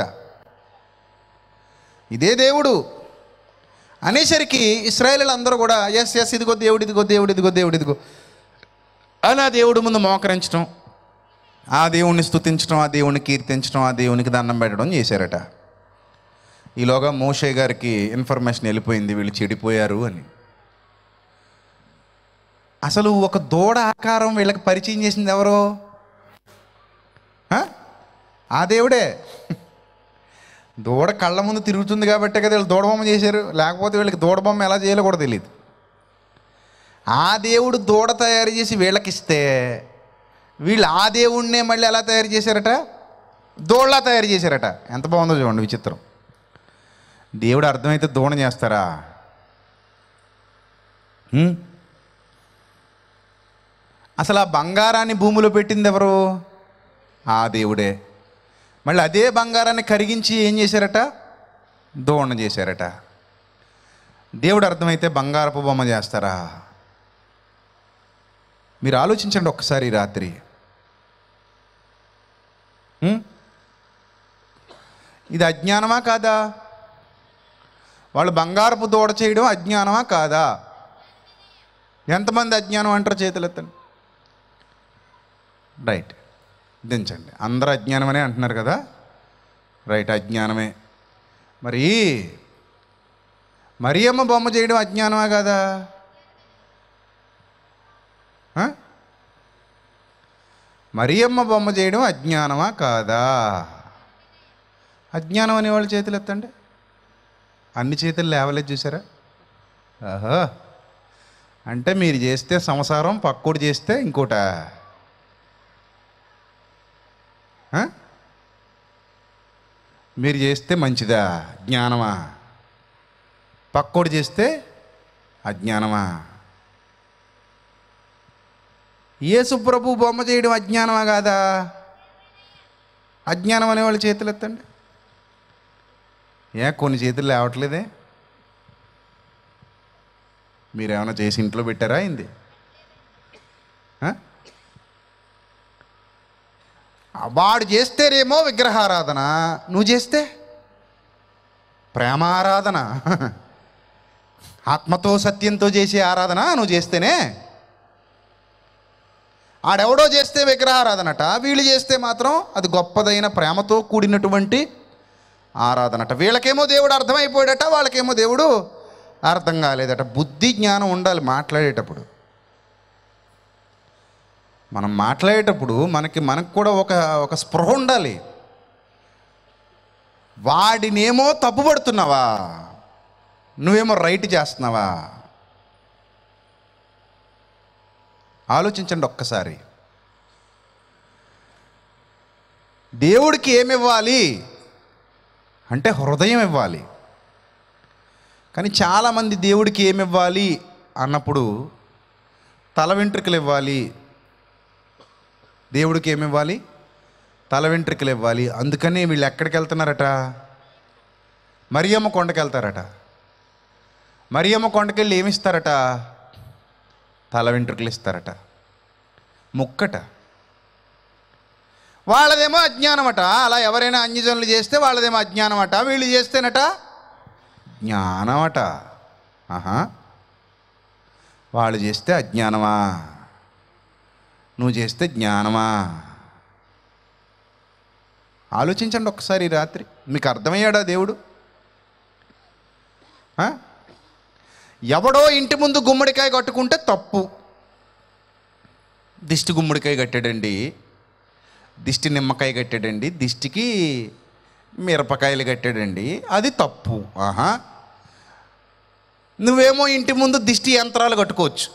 ఇదే దేవుడు అనేసరికి ఇస్రాయేలీలు అందరూ కూడా ఎస్ ఎస్ ఇదిగో దేవుడు ఇదిగో దేవుడు ఇదిగో దేవుడు ఇదిగో అని ఆ దేవుడు ముందు మోకరించడం ఆ దేవుణ్ణి స్తుతించడం ఆ దేవుణ్ణి కీర్తించడం ఆ దేవునికి దండం పెట్టడం చేశారట ఈలోగా మోషే గారికి ఇన్ఫర్మేషన్ వెళ్ళిపోయింది వీళ్ళు చెడిపోయారు అని అసలు ఒక దూడ ఆకారం వీళ్ళకి పరిచయం చేసింది ఎవరు ఆ? ఆ దేవుడే దూడ కళ్ళ ముందు తిరుగుతుంది కాబట్టే కదా వీళ్ళు దూడబొమ్మ చేశారు లేకపోతే వీళ్ళకి దూడబొమ్మ ఎలా చేయాలో కూడా తెలియదు ఆ దేవుడు దూడ తయారు చేసి వీళ్ళకిస్తే వీళ్ళు ఆ దేవుణ్ణే మళ్ళీ ఎలా తయారు చేశారట దూడలా తయారు చేశారట ఎంత బాగుందో చూడండి విచిత్రం దేవుడు అర్థమైతే దూడ చేస్తారా హ్మ్? అసలు ఆ బంగారాన్ని భూమిలో పెట్టింది ఎవరు ఆ దేవుడే మళ్ళీ అదే బంగారాన్ని కరిగించి ఏం చేశారట దోణ చేశారట దేవుడు అర్థమైతే బంగారపు బొమ్మ చేస్తారా మీరు ఆలోచించండి ఒక్కసారి ఈ రాత్రి ఉం? ఇది అజ్ఞానమా కాదా వాళ్ళు బంగారపు దూడ చేయడం అజ్ఞానమా కాదా ఎంతమంది అజ్ఞానం అంటారు చేతులు ఎత్తండి రైట్ దించండి అందరూ అజ్ఞానమనే అంటున్నారు కదా రైట్ అజ్ఞానమే మరి మరియమ్మ బొమ్మ చేయడం అజ్ఞానమా కదా ఆ? మరియమ్మ బొమ్మ చేయడం అజ్ఞానమా కాదా అజ్ఞానం అనేవాళ్ళు చేతులు ఎత్తండి అన్ని చేతులు లేవలేదు చూసారా ఆహా అంటే మీరు చేస్తే సంసారం పక్కోడు చేస్తే ఇంకోట మీరు చేస్తే మంచిదా జ్ఞానమా పక్కోడు చేస్తే అజ్ఞానమా యేసు ప్రభు బొమ్మ చేయడం అజ్ఞానమా కాదా అజ్ఞానం అనేవాళ్ళు చేతులు ఎత్తండి ఏ కొన్ని చేతులు లేవట్లేదే మీరేమైనా చేసి ఇంట్లో పెట్టారా అయింది వాడు చేస్తేనేమో విగ్రహారాధన నువ్వు చేస్తే ప్రేమారాధన ఆత్మతో సత్యంతో చేసే ఆరాధన నువ్వు చేస్తేనే ఆడెవడో చేస్తే విగ్రహారాధనట వీళ్ళు చేస్తే మాత్రం అది గొప్పదైన ప్రేమతో కూడినటువంటి ఆరాధనట వీళ్ళకేమో దేవుడు అర్థమైపోయాడట వాళ్ళకేమో దేవుడు అర్థం కాలేదట బుద్ధి జ్ఞానం ఉండాలి మాట్లాడేటప్పుడు మనం మాట్లాడేటప్పుడు మనకి మనకు కూడా ఒక ఒక స్పృహ ఉండాలి వాడినేమో తప్పుపడుతున్నావా నువ్వేమో రైట్ చేస్తున్నావా ఆలోచించండి ఒక్కసారి దేవుడికి ఏమి ఇవ్వాలి అంటే హృదయం ఇవ్వాలి కానీ చాలామంది దేవుడికి ఏమి ఇవ్వాలి అన్నప్పుడు తల వెంట్రుకలు ఇవ్వాలి దేవుడికి ఏమి ఇవ్వాలి తల వెంట్రుకలు ఇవ్వాలి అందుకని వీళ్ళు ఎక్కడికి వెళ్తున్నారట మరియమ్మ కొండకి వెళ్తారట మరియమ్మ కొండకి వెళ్ళి ఏమి ఇస్తారట తల వెంట్రుకలు ఇస్తారట ముక్కట వాళ్ళదేమో అజ్ఞానమట అలా ఎవరైనా అన్యజనులు చేస్తే వాళ్ళదేమో అజ్ఞానమట వీళ్ళు చేస్తేనట జ్ఞానమట ఆహా వాళ్ళు చేస్తే అజ్ఞానమా నువ్వు చేస్తే జ్ఞానమా ఆలోచించండి ఒక్కసారి ఈ రాత్రి మీకు అర్థమయ్యాడా దేవుడు ఆ? ఎవడో ఇంటి ముందు గుమ్మడికాయ కట్టుకుంటే తప్పు దిష్టి గుమ్మడికాయ కట్టాడండి దిష్టి నిమ్మకాయ కట్టాడండి దిష్టికి మిరపకాయలు కట్టాడండి అది తప్పు ఆహా నువ్వేమో ఇంటి ముందు దిష్టి యంత్రాలు కట్టుకోవచ్చు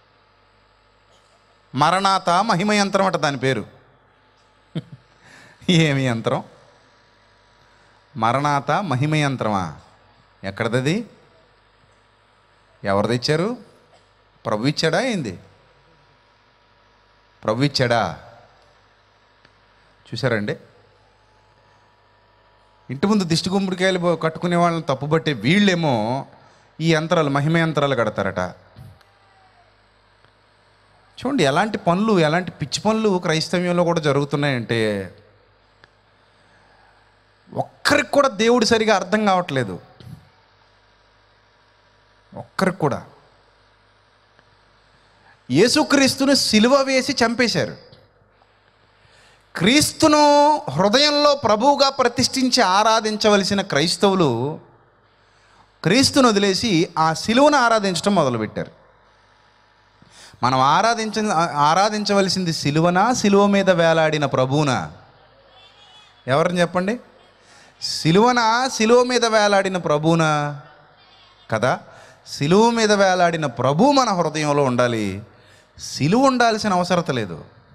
మరణాత మహిమ యంత్రం అట దాని పేరు ఏమి యంత్రం మరణాత మహిమ యంత్రమా ఎక్కడదది ఎవరు తెచ్చారు ప్రభు ఇచ్చాడా ఏంది ప్రభు ఇచ్చాడా చూసారండి ఇంటి ముందు దిష్టి గుమ్మడికాయలు బో- కట్టుకునే వాళ్ళని తప్పుబట్టే వీళ్ళేమో ఈ యంత్రాలు మహిమ యంత్రాలు కడతారట చూడండి ఎలాంటి పనులు ఎలాంటి పిచ్చి పనులు క్రైస్తవ్యంలో కూడా జరుగుతున్నాయంటే ఒక్కరికి కూడా దేవుడు సరిగా అర్థం కావట్లేదు ఒక్కరికి కూడా యేసుక్రీస్తును సిలువ వేసి చంపేశారు క్రీస్తును హృదయంలో ప్రభువుగా ప్రతిష్ఠించి ఆరాధించవలసిన క్రైస్తవులు క్రీస్తును వదిలేసి ఆ సిలువను ఆరాధించడం మొదలుపెట్టారు మనం ఆరాధించ ఆరాధించవలసింది సిలువనా సిలువ మీద వేలాడిన ప్రభువునా ఎవరిని చెప్పండి సిలువన సిలువ మీద వేలాడిన ప్రభువునా కదా సిలువ మీద వేలాడిన ప్రభు మన హృదయంలో ఉండాలి సిలువ ఉండాల్సిన అవసరత లేదు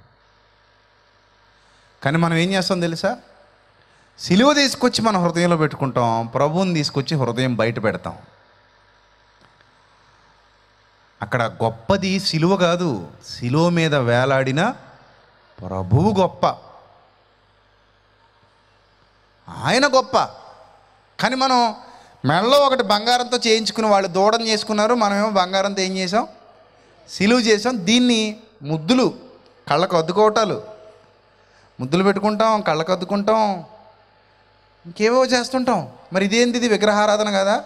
కానీ మనం ఏం చేస్తాం తెలుసా సిలువ తీసుకొచ్చి మన హృదయంలో పెట్టుకుంటాం ప్రభువుని తీసుకొచ్చి హృదయం బయట పెడతాం అక్కడ గొప్పది సిలువ కాదు సిలువ మీద వేలాడిన ప్రభువు గొప్ప ఆయన గొప్ప కానీ మనం మెడలో ఒకటి బంగారంతో చేయించుకుని వాళ్ళు దూడం చేసుకున్నారు మనమేమో బంగారంతో ఏం చేసాం సిలువు చేసాం దీన్ని ముద్దులు కళ్ళకు అద్దుకోవటాలు ముద్దులు పెట్టుకుంటాం కళ్ళకు అద్దుకుంటాం ఇంకేవో చేస్తుంటాం మరి ఇదేంది ఇది విగ్రహారాధన కదా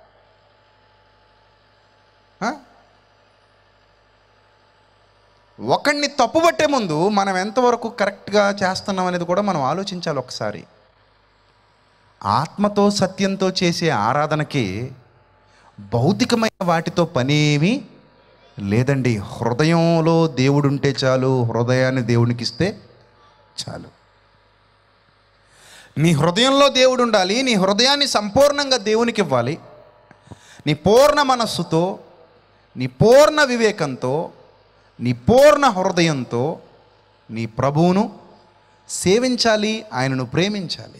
ఆ? ఒకడిని తప్పుపట్టే ముందు మనం ఎంతవరకు కరెక్ట్గా చేస్తున్నాం అనేది కూడా మనం ఆలోచించాలి ఒకసారి ఆత్మతో సత్యంతో చేసే ఆరాధనకి భౌతికమైన వాటితో పనేమీ లేదండి హృదయంలో దేవుడు ఉంటే చాలు హృదయాన్ని దేవునికి ఇస్తే చాలు నీ హృదయంలో దేవుడు ఉండాలి నీ హృదయాన్ని సంపూర్ణంగా దేవునికి ఇవ్వాలి నీ పూర్ణ మనస్సుతో నీ పూర్ణ వివేకంతో నీ పూర్ణ హృదయంతో నీ ప్రభువును సేవించాలి ఆయనను ప్రేమించాలి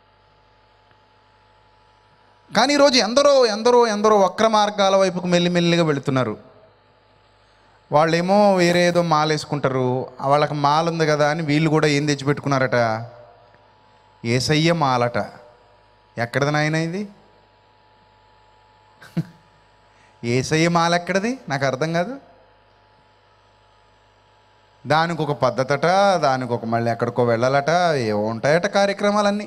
కానీ ఈరోజు ఎందరో ఎందరో ఎందరో వక్ర మార్గాల వైపుకు మెల్లిమెల్లిగా వెళుతున్నారు వాళ్ళేమో వేరే ఏదో మాల వేసుకుంటారు వాళ్ళకి మాల ఉంది కదా అని వీళ్ళు కూడా ఏం తెచ్చిపెట్టుకున్నారట ఏసయ్య మాలట ఎక్కడది నాయన ఇది ఏసయ్య మాల ఎక్కడది నాకు అర్థం కాదు దానికి ఒక పద్ధతట దానికి ఒక మళ్ళీ ఎక్కడికో వెళ్ళాలట ఏవో ఉంటాయట కార్యక్రమాలన్నీ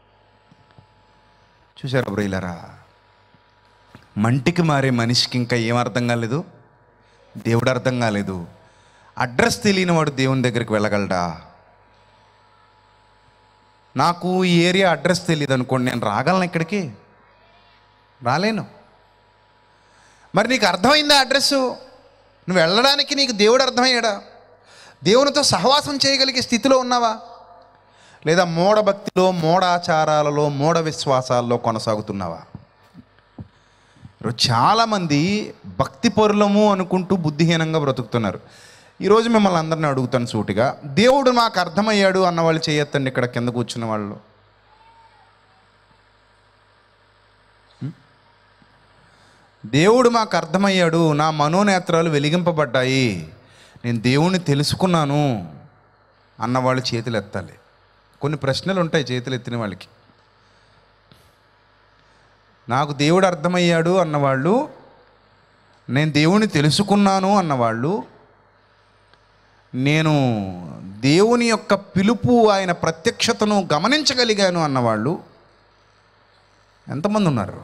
చూసారా బ్రైలరా మంటికి మారే మనిషికి ఇంకా ఏం అర్థం కాలేదు దేవుడు అర్థం కాలేదు అడ్రస్ తెలియని వాడు దేవుని దగ్గరికి వెళ్ళగలడా నాకు ఈ ఏరియా అడ్రస్ తెలియదు అనుకోండి నేను రాగలను ఇక్కడికి రాలేను మరి నీకు అర్థమైందా అడ్రస్సు నువ్వు వెళ్ళడానికి నీకు దేవుడు అర్థమయ్యాడా దేవునితో సహవాసం చేయగలిగే స్థితిలో ఉన్నావా లేదా మూఢభక్తిలో మూఢాచారాలలో మూఢ విశ్వాసాల్లో కొనసాగుతున్నావా ఈరోజు చాలామంది భక్తి పరులము అనుకుంటూ బుద్ధిహీనంగా బ్రతుకుతున్నారు ఈరోజు మిమ్మల్ని అందరిని అడుగుతాను సూటిగా దేవుడు నాకు అర్థమయ్యాడు అన్న వాళ్ళు చేయొద్దండి ఇక్కడ కింద కూర్చున్న వాళ్ళు దేవుడు మాకు అర్థమయ్యాడు నా మనోనేత్రాలు వెలిగింపబడ్డాయి నేను దేవుణ్ణి తెలుసుకున్నాను అన్నవాళ్ళు చేతులు ఎత్తాలి కొన్ని ప్రశ్నలు ఉంటాయి చేతులు ఎత్తిన వాళ్ళకి నాకు దేవుడు అర్థమయ్యాడు అన్నవాళ్ళు నేను దేవుని తెలుసుకున్నాను అన్నవాళ్ళు నేను దేవుని యొక్క పిలుపు ఆయన ప్రత్యక్షతను గమనించగలిగాను అన్నవాళ్ళు ఎంతమంది ఉన్నారు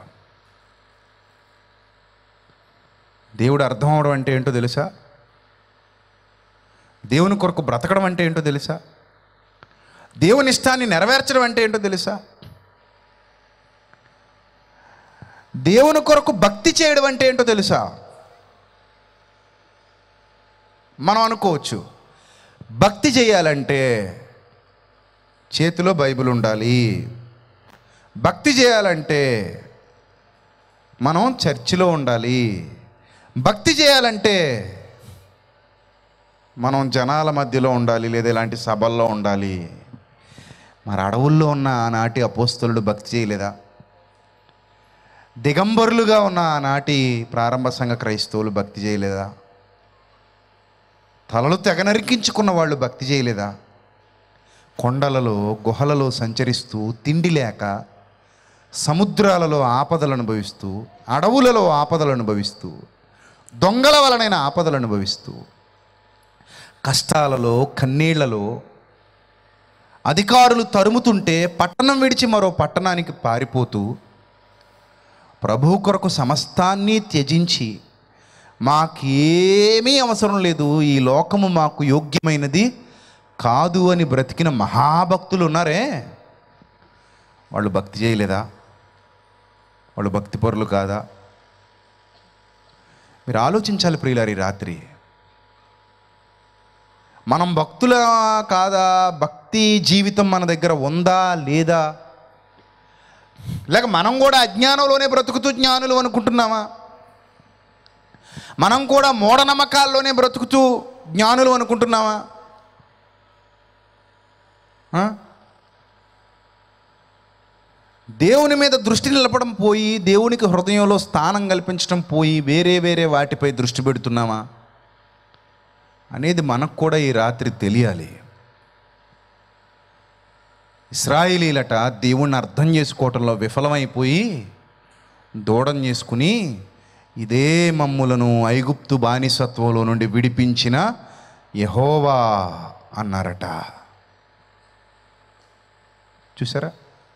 దేవుడు అర్థం అవడం అంటే ఏంటో తెలుసా దేవుని కొరకు బ్రతకడం అంటే ఏంటో తెలుసా దేవుని ఇష్టాన్ని నెరవేర్చడం అంటే ఏంటో తెలుసా దేవుని కొరకు భక్తి చేయడం అంటే ఏంటో తెలుసా మనం అనుకోవచ్చు భక్తి చేయాలంటే చేతిలో బైబిల్ ఉండాలి భక్తి చేయాలంటే మనం చర్చిలో ఉండాలి భక్తి చేయాలంటే మనం జనాల మధ్యలో ఉండాలి లేదా ఇలాంటి సభల్లో ఉండాలి మరి అడవుల్లో ఉన్న ఆనాటి అపోస్తలుడు భక్తి చేయలేదా దిగంబరులుగా ఉన్న ఆనాటి ప్రారంభ సంఘ క్రైస్తవులు భక్తి చేయలేదా తలలు తెగ నరికించుకున్న వాళ్ళు భక్తి చేయలేదా కొండలలో గుహలలో సంచరిస్తూ తిండి లేక సముద్రాలలో ఆపదలు అనుభవిస్తూ అడవులలో ఆపదలు అనుభవిస్తూ దొంగల వలనైన ఆపదలు అనుభవిస్తూ కష్టాలలో కన్నీళ్లలో అధికారులు తరుముతుంటే పట్టణం విడిచి మరో పట్టణానికి పారిపోతూ ప్రభు కొరకు సమస్తాన్ని త్యజించి మాకేమీ అవసరం లేదు ఈ లోకము మాకు యోగ్యమైనది కాదు అని బ్రతికిన మహాభక్తులు ఉన్నారే వాళ్ళు భక్తి చేయలేదా వాళ్ళు భక్తి పరులు కాదా మీరు ఆలోచించాలి ప్రియులారి రాత్రి మనం భక్తుల కాదా భక్తి జీవితం మన దగ్గర ఉందా లేదా లేక మనం కూడా అజ్ఞానంలోనే బ్రతుకుతూ జ్ఞానులు అనుకుంటున్నామా మనం కూడా మూఢనమ్మకాల్లోనే బ్రతుకుతూ జ్ఞానులు అనుకుంటున్నామా ఆ? దేవుని మీద దృష్టి నిలపడం పోయి దేవునికి హృదయంలో స్థానం కల్పించడం పోయి వేరే వేరే వాటిపై దృష్టి పెడుతున్నామా అనేది మనకు కూడా ఈ రాత్రి తెలియాలి ఇస్రాయిలీలట దేవుణ్ణి అర్థం చేసుకోవటంలో విఫలమైపోయి దూడం చేసుకుని ఇదే మమ్ములను ఐగుప్తు బానిసత్వంలో నుండి విడిపించిన యహోవా అన్నారట చూసారా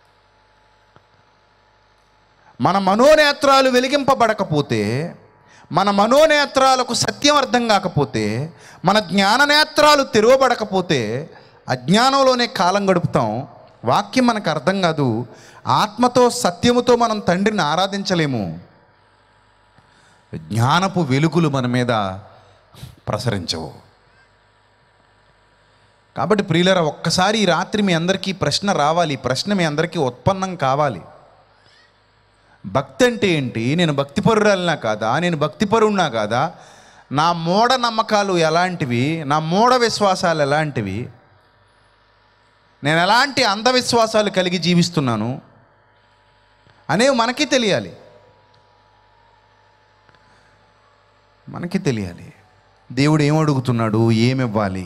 మన మనోనేత్రాలు వెలిగింపబడకపోతే మన మనోనేత్రాలకు సత్యం అర్థం కాకపోతే మన జ్ఞాననేత్రాలు తెరవబడకపోతే అజ్ఞానంలోనే కాలం గడుపుతాం వాక్యం మనకు అర్థం కాదు ఆత్మతో సత్యముతో మనం తండ్రిని ఆరాధించలేము జ్ఞానపు వెలుగులు మన మీద ప్రసరించవు కాబట్టి ప్రియులరా ఒక్కసారి ఈ రాత్రి మీ అందరికీ ప్రశ్న రావాలి ఈ ప్రశ్న మీ అందరికీ ఉత్పన్నం కావాలి భక్తి అంటే ఏంటి నేను భక్తిపరురాలినా కాదా నేను భక్తిపరున్నా కాదా నా మూఢ నమ్మకాలు ఎలాంటివి నా మూఢ విశ్వాసాలు ఎలాంటివి నేను ఎలాంటి అంధవిశ్వాసాలు కలిగి జీవిస్తున్నాను అనేవి మనకి తెలియాలి మనకి తెలియాలి దేవుడు ఏం అడుగుతున్నాడు ఏమివ్వాలి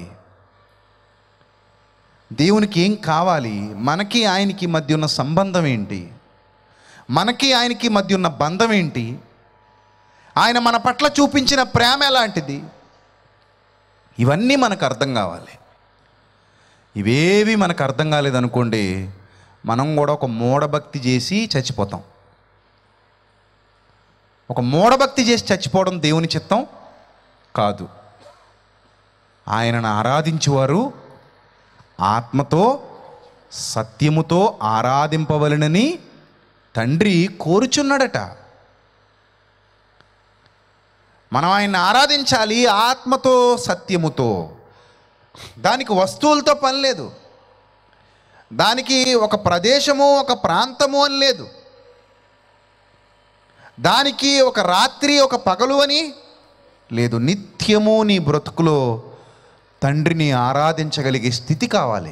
దేవునికి ఏం కావాలి మనకి ఆయనకి మధ్య ఉన్న సంబంధం ఏంటి మనకి ఆయనకి మధ్య ఉన్న బంధం ఏంటి ఆయన మన పట్ల చూపించిన ప్రేమ ఎలాంటిది ఇవన్నీ మనకు అర్థం కావాలి ఇవేవి మనకు అర్థం కాలేదనుకోండి మనం కూడా ఒక మూఢభక్తి చేసి చచ్చిపోతాం ఒక మూఢభక్తి చేసి చచ్చిపోవడం దేవుని చిత్తం కాదు ఆయనను ఆరాధించేవారు ఆత్మతో సత్యముతో ఆరాధింపవలనని తండ్రి కోరుచున్నాడట మనం ఆయన్ని ఆరాధించాలి ఆత్మతో సత్యముతో దానికి వస్తువులతో పని లేదు దానికి ఒక ప్రదేశము ఒక ప్రాంతము అని లేదు దానికి ఒక రాత్రి ఒక పగలు అని లేదు నిత్యము నీ బ్రతుకులో తండ్రిని ఆరాధించగలిగే స్థితి కావాలి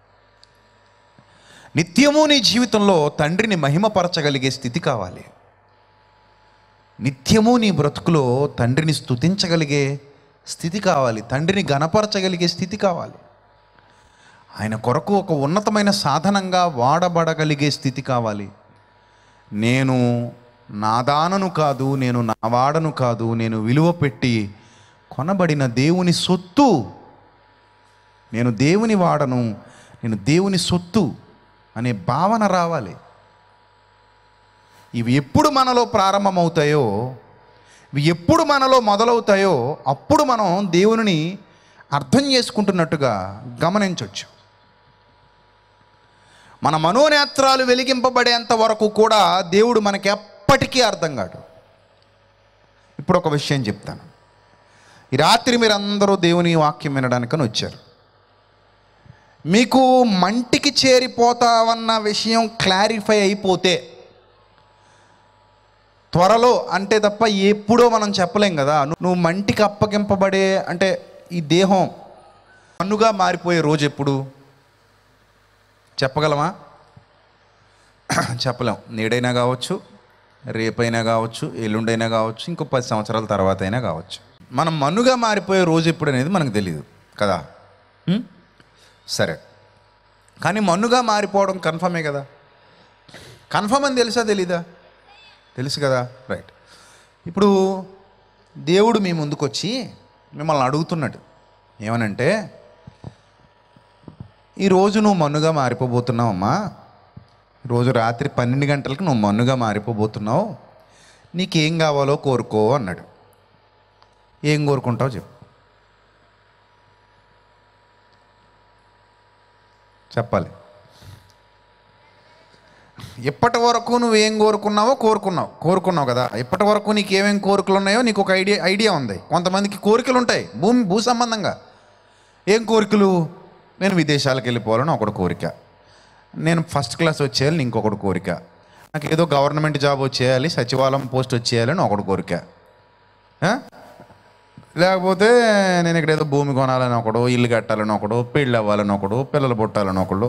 నిత్యము నీ జీవితంలో తండ్రిని మహిమపరచగలిగే స్థితి కావాలి నిత్యము నీ బ్రతుకులో తండ్రిని స్తుతించగలిగే స్థితి కావాలి తండ్రిని గణపరచగలిగే స్థితి కావాలి ఆయన కొరకు ఒక ఉన్నతమైన సాధనంగా వాడబడగలిగే స్థితి కావాలి నేను నాదానను కాదు నేను నావాడను కాదు నేను విలువ పెట్టి కొనబడిన దేవుని సొత్తు నేను దేవుని వాడను నేను దేవుని సొత్తు అనే భావన రావాలి ఇవి ఎప్పుడు మనలో ప్రారంభమవుతాయో ఇవి ఎప్పుడు మనలో మొదలవుతాయో అప్పుడు మనం దేవునిని అర్థం చేసుకుంటున్నట్టుగా గమనించవచ్చు మన మనోనేత్రాలు వెలిగింపబడేంత వరకు కూడా దేవుడు మనకి ఎప్పటికీ అర్థం కాడు ఇప్పుడు ఒక విషయం చెప్తాను ఈ రాత్రి మీరందరూ దేవుని వాక్యం వినడానికని వచ్చారు మీకు మంటికి చేరిపోతావన్న విషయం క్లారిఫై అయిపోతే త్వరలో అంటే తప్ప ఎప్పుడో మనం చెప్పలేం కదా ను- నువ్వు మంటికి అప్పగింపబడే అంటే ఈ దేహం మన్నుగా మారిపోయే రోజు ఎప్పుడు చెప్పగలమా చెప్పలేం నేడైనా కావచ్చు రేపైనా కావచ్చు ఎల్లుండైనా కావచ్చు ఇంకో పది సంవత్సరాల తర్వాత అయినా కావచ్చు మనం మన్నుగా మారిపోయే రోజు ఎప్పుడు అనేది మనకు తెలియదు కదా ఉం? సరే కానీ మన్నుగా మారిపోవడం కన్ఫర్మే కదా కన్ఫర్మ్ అని తెలుసా తెలీదా తెలుసు కదా రైట్ ఇప్పుడు దేవుడు మీ ముందుకు వచ్చి మిమ్మల్ని అడుగుతున్నాడు ఏమనంటే ఈరోజు నువ్వు మన్నుగా మారిపోబోతున్నావమ్మా రోజు రాత్రి పన్నెండు గంటలకు నువ్వు మన్నుగా మారిపోబోతున్నావు నీకేం కావాలో కోరుకో అన్నాడు ఏం కోరుకుంటావు చెప్పు చెప్పాలి ఇప్పటి వరకు నువ్వేం కోరుకున్నావో కోరుకున్నావు కోరుకున్నావు కదా ఇప్పటి వరకు నీకు ఏమేం కోరికలు ఉన్నాయో నీకు ఒక ఐడియా ఐడియా ఉంది కొంతమందికి కోరికలు ఉంటాయి భూమి భూ సంబంధంగా ఏం కోరికలు నేను విదేశాలకు వెళ్ళిపోవాలని ఒకటి కోరిక నేను ఫస్ట్ క్లాస్ వచ్చేయాలని ఇంకొకటి కోరిక నాకు ఏదో గవర్నమెంట్ జాబ్ వచ్చేయాలి సచివాలయం పోస్ట్ వచ్చేయాలని ఒకటి కోరిక ఆ? లేకపోతే నేను ఇక్కడ ఏదో భూమి కొనాలని ఒకడు ఇల్లు కట్టాలని ఒకడు పెళ్ళి అవ్వాలని ఒకడు పిల్లలు పుట్టాలని ఒకడు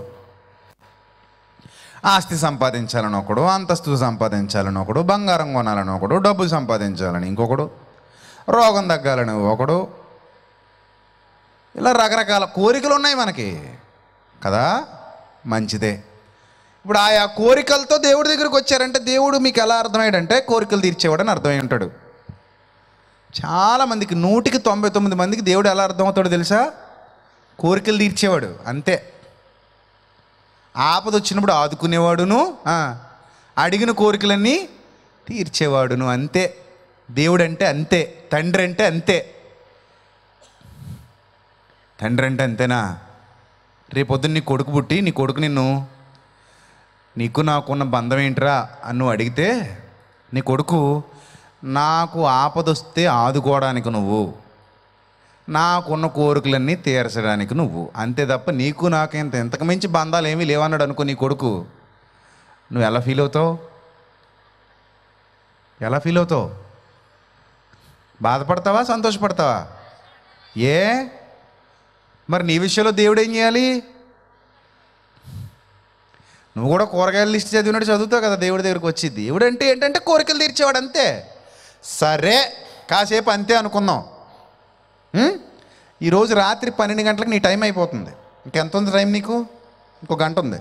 ఆస్తి సంపాదించాలని ఒకడు అంతస్తు సంపాదించాలని ఒకడు బంగారం కొనాలని ఒకడు డబ్బు సంపాదించాలని ఇంకొకడు రోగం తగ్గాలని ఒకడు ఇలా రకరకాల కోరికలు ఉన్నాయి మనకి కదా మంచిదే ఇప్పుడు ఆయా కోరికలతో దేవుడి దగ్గరికి వచ్చారంటే దేవుడు మీకు ఎలా అర్థమయ్యాడంటే కోరికలు తీర్చేవాడని అర్థమై ఉంటాడు చాలామందికి నూటికి తొంభై తొమ్మిది మందికి దేవుడు ఎలా అర్థమవుతాడో తెలుసా కోరికలు తీర్చేవాడు అంతే ఆపద వచ్చినప్పుడు ఆదుకునేవాడును ఆ, అడిగిన కోరికలన్నీ తీర్చేవాడును అంతే దేవుడు అంటే అంతే తండ్రి అంటే అంతే తండ్రి అంటే అంతేనా రేపొద్దున నీ కొడుకు పుట్టి నీ కొడుకు నిన్ను నీకు నాకున్న బంధం ఏంట్రా అని నువ్వు అడిగితే నీ కొడుకు నాకు ఆపదొస్తే ఆదుకోవడానికి నువ్వు నాకున్న కోరికలన్నీ తీర్చడానికి నువ్వు అంతే తప్ప నీకు నాకు ఇంత ఇంతకు మించి బంధాలు ఏమీ లేవన్నాడు అనుకో నీ కొడుకు నువ్వు ఎలా ఫీల్ అవుతావు ఎలా ఫీల్ అవుతావు బాధపడతావా సంతోషపడతావా ఏ మరి నీ విషయంలో దేవుడు ఏం చేయాలి నువ్వు కూడా కూరగాయల లిస్ట్ చదివినట్టు చదువుతావు కదా దేవుడి దగ్గరికి వచ్చి దేవుడు అంటే ఏంటంటే కోరికలు తీర్చేవాడు అంతే సరే కాసేపు అంతే అనుకుందాం ఉం? ఈరోజు రాత్రి పన్నెండు గంటలకు నీ టైం అయిపోతుంది ఇంకెంత ఉంది టైం నీకు ఇంకో గంట ఉంది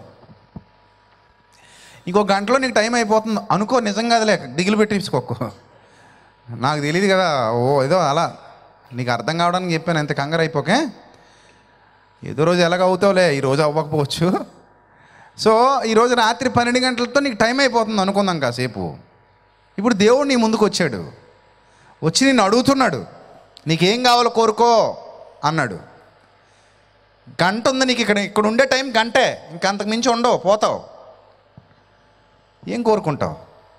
ఇంకో గంటలో నీకు టైం అయిపోతుంది అనుకో నిజం కాదులే దిగులు పెట్టించుకోకు నాకు తెలియదు కదా ఓ ఏదో అలా నీకు అర్థం కావడానికి చెప్పాను ఎంత కంగారు అయిపోకే ఏదో రోజు ఎలాగ అవుతావులే ఈరోజు అవ్వకపోవచ్చు సో ఈరోజు రాత్రి పన్నెండు గంటలతో నీకు టైం అయిపోతుంది అనుకుందాం కాసేపు ఇప్పుడు దేవుడు నీ ముందుకు వచ్చాడు వచ్చి నిన్ను అడుగుతున్నాడు నీకేం కావాలో కోరుకో అన్నాడు గంట ఉంది నీకు ఇక్కడ ఇక్కడ ఉండే టైం గంటే ఇంక అంతకు మించి ఉండవు పోతావు ఏం కోరుకుంటావు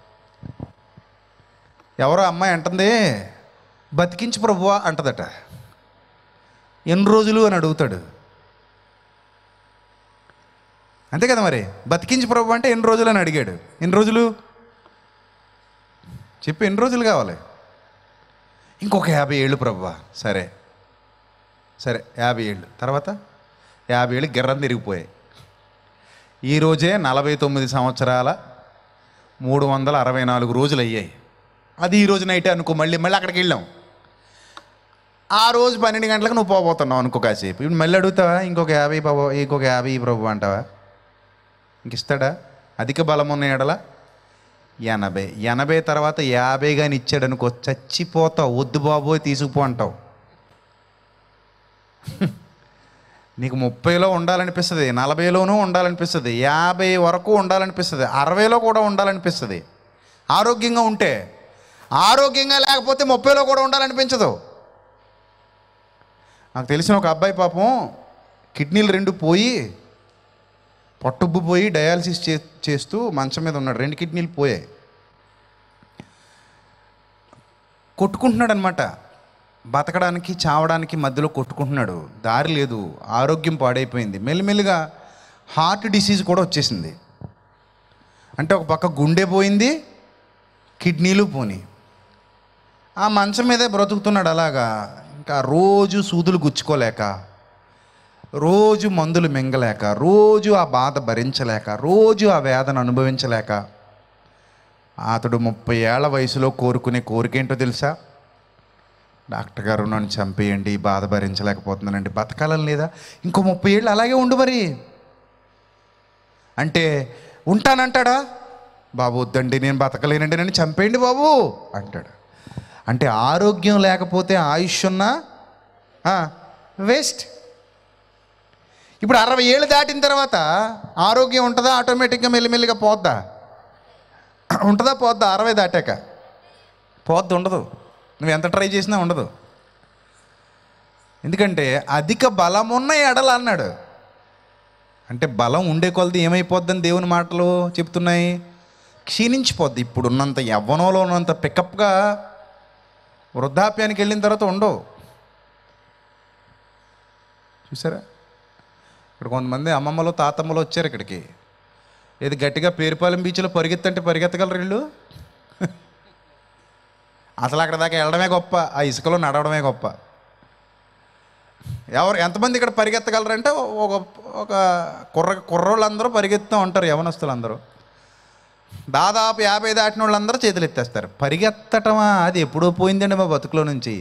ఎవరో అమ్మాయి అంటుంది బతికించు ప్రభువా అంటదట ఎన్ని రోజులు అని అడుగుతాడు అంతే కదా మరి బతికించి ప్రభు అంటే ఎన్ని రోజులు అని అడిగాడు ఎన్ని రోజులు చెప్పు ఎన్ని రోజులు కావాలి ఇంకొక యాభై ఏళ్ళు ప్రభువా సరే సరే యాభై ఏళ్ళు తర్వాత యాభై ఏళ్ళు గిర్రం తిరిగిపోయాయి ఈరోజే నలభై తొమ్మిది సంవత్సరాల మూడు వందల అరవై నాలుగు రోజులు అయ్యాయి అది ఈ రోజు నైటే అనుకో మళ్ళీ మళ్ళీ అక్కడికి వెళ్ళాం ఆ రోజు పన్నెండు గంటలకు నువ్వు పోబోతున్నావు అనుకో కాసేపు ఇప్పుడు మళ్ళీ అడుగుతావా ఇంకొక యాభై బాబు ఇంకొక యాభై ఈ ప్రభు అంటావా ఇంక ఇస్తాడా అధిక బలం ఉన్న ఎడల ఎనభై ఎనభై తర్వాత యాభై కానీ ఇచ్చాడు అనుకో చచ్చిపోతావు వద్దు బాబోయ్ తీసుకుపో అంటావు నీకు ముప్పైలో ఉండాలనిపిస్తుంది నలభైలోనూ ఉండాలనిపిస్తుంది యాభై వరకు ఉండాలనిపిస్తుంది అరవైలో కూడా ఉండాలనిపిస్తుంది ఆరోగ్యంగా ఉంటే ఆరోగ్యంగా లేకపోతే ముప్పైలో కూడా ఉండాలనిపించదు నాకు తెలిసిన ఒక అబ్బాయి పాపం కిడ్నీలు రెండు పోయి పొట్టుబ్బు పోయి డయాలసిస్ చే చేస్తూ మంచం మీద ఉన్నాడు రెండు కిడ్నీలు పోయాయి కొట్టుకుంటున్నాడు అనమాట బతకడానికి చావడానికి మధ్యలో కొట్టుకుంటున్నాడు దారి లేదు ఆరోగ్యం పాడైపోయింది మెల్లిమెల్లిగా హార్ట్ డిసీజ్ కూడా వచ్చేసింది అంటే ఒక పక్క గుండె పోయింది కిడ్నీలు పోని ఆ మంచం మీదే బ్రతుకుతున్నాడు అలాగా ఇంకా రోజు సూదులు గుచ్చుకోలేక రోజు మందులు మింగలేక రోజు ఆ బాధ భరించలేక రోజు ఆ వేదన అనుభవించలేక అతడు ముప్పై ఏళ్ల వయసులో కోరుకునే కోరికేంటో తెలుసా డాక్టర్ గారు నన్ను చంపేయండి ఈ బాధ భరించలేకపోతున్నానండి బతకాలని లేదా ఇంకో ముప్పై ఏళ్ళు అలాగే ఉండు మరి అంటే ఉంటానంటాడా బాబు వద్దండి నేను బతకలేనండి నన్ను చంపేయండి బాబు అంటాడు అంటే ఆరోగ్యం లేకపోతే ఆయుష్ ఉన్నా వేస్ట్ ఇప్పుడు అరవై ఏళ్ళు దాటిన తర్వాత ఆరోగ్యం ఉంటుందా ఆటోమేటిక్గా మెల్లిమెల్లిగా పోద్దా ఉంటుందా పోద్దా అరవై దాటాక పోద్ది ఉండదు నువ్వు ఎంత ట్రై చేసినా ఉండదు ఎందుకంటే అధిక బలం ఉన్న ఎడల అన్నాడు అంటే బలం ఉండే కొలది ఏమైపోద్దని దేవుని మాటలు చెప్తున్నాయి క్షీణించిపోద్ది ఇప్పుడు ఉన్నంత యవ్వనంలో ఉన్నంత పికప్గా వృద్ధాప్యానికి వెళ్ళిన తర్వాత ఉండవు చూసారా ఇక్కడ కొంతమంది అమ్మమ్మలు తాతమ్మలు వచ్చారు ఇక్కడికి ఏది గట్టిగా పేరుపాలెం బీచ్లో పరిగెత్తంటే పరిగెత్తగలరు వీళ్ళు అసలు అక్కడ దాకా వెళ్ళడమే గొప్ప ఆ ఇసుకలో నడవడమే గొప్ప ఎవరు ఎంతమంది ఇక్కడ పరిగెత్తగలరంటే ఒక ఒక కుర్ర కుర్రోళ్ళందరూ పరిగెత్తుతూ ఉంటారు యవనస్తులందరూ దాదాపు యాభై దాటిన వాళ్ళందరూ చేతులు ఎత్తేస్తారు పరిగెత్తటమా అది ఎప్పుడో పోయిందండి మా బతుకులో నుంచి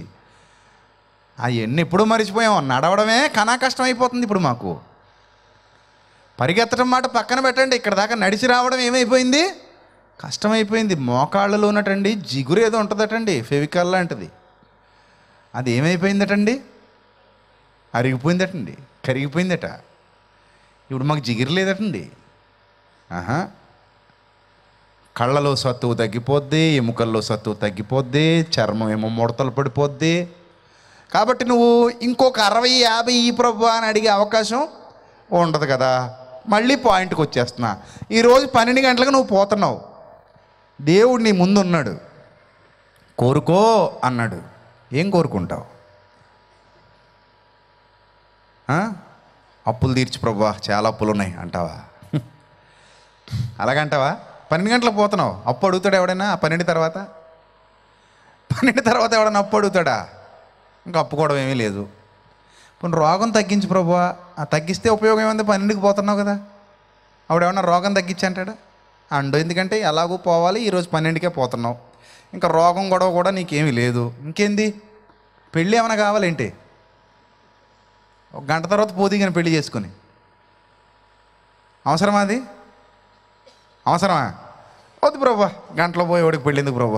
అవన్నీ ఎప్పుడూ మర్చిపోయాం నడవడమే కనా కష్టం అయిపోతుంది ఇప్పుడు మాకు పరిగెత్తడం మాట పక్కన పెట్టండి ఇక్కడ దాకా నడిచి రావడం ఏమైపోయింది కష్టమైపోయింది మోకాళ్ళలో ఉన్నటండి జిగురు ఏదో ఉంటుందటండి ఫెవికాల్ లాంటిది అది ఏమైపోయిందటండి అరిగిపోయిందటండి కరిగిపోయిందట ఇప్పుడు మాకు జిగురు లేదటండి ఆహా కళ్ళలో సత్తువు తగ్గిపోద్ది ఎముకల్లో సత్తువు తగ్గిపోద్ది చర్మం ఏమో ముడతలు పడిపోద్ది కాబట్టి నువ్వు ఇంకొక అరవై యాభై ఈ ప్రభు అని అడిగే అవకాశం ఉండదు కదా మళ్ళీ పాయింట్కి వచ్చేస్తున్నా ఈరోజు పన్నెండు గంటలకు నువ్వు పోతున్నావు దేవుడు నీ ముందు ఉన్నాడు కోరుకో అన్నాడు ఏం కోరుకుంటావు ఆ? అప్పులు తీర్చి ప్రభా చాలా అప్పులు ఉన్నాయి అంటావా అలాగంటావా పన్నెండు గంటలకు పోతున్నావు అప్పు అడుగుతాడు ఎవడైనా ఆ పన్నెండు తర్వాత పన్నెండు తర్వాత ఎవడైనా అప్పు అడుగుతాడా ఇంకా అప్పు కూడా ఏమీ లేదు కొన్ని రోగం తగ్గించు ప్రభు ఆ తగ్గిస్తే ఉపయోగం ఏముంది పన్నెండుకి పోతున్నావు కదా ఆవిడ ఏమన్నా రోగం తగ్గించి అంటాడా అండు ఎందుకంటే ఎలాగో పోవాలి ఈరోజు పన్నెండుకే పోతున్నావు ఇంకా రోగం గొడవ కూడా నీకేమీ లేదు ఇంకేంది పెళ్ళి ఏమైనా కావాలేంటి ఒక గంట తర్వాత పోతీ కానీ పెళ్లి చేసుకుని అవసరమా అది అవసరమా వద్దు ప్రభా గంటలో పోయేవాడికి పెళ్ళెందుకు ప్రభా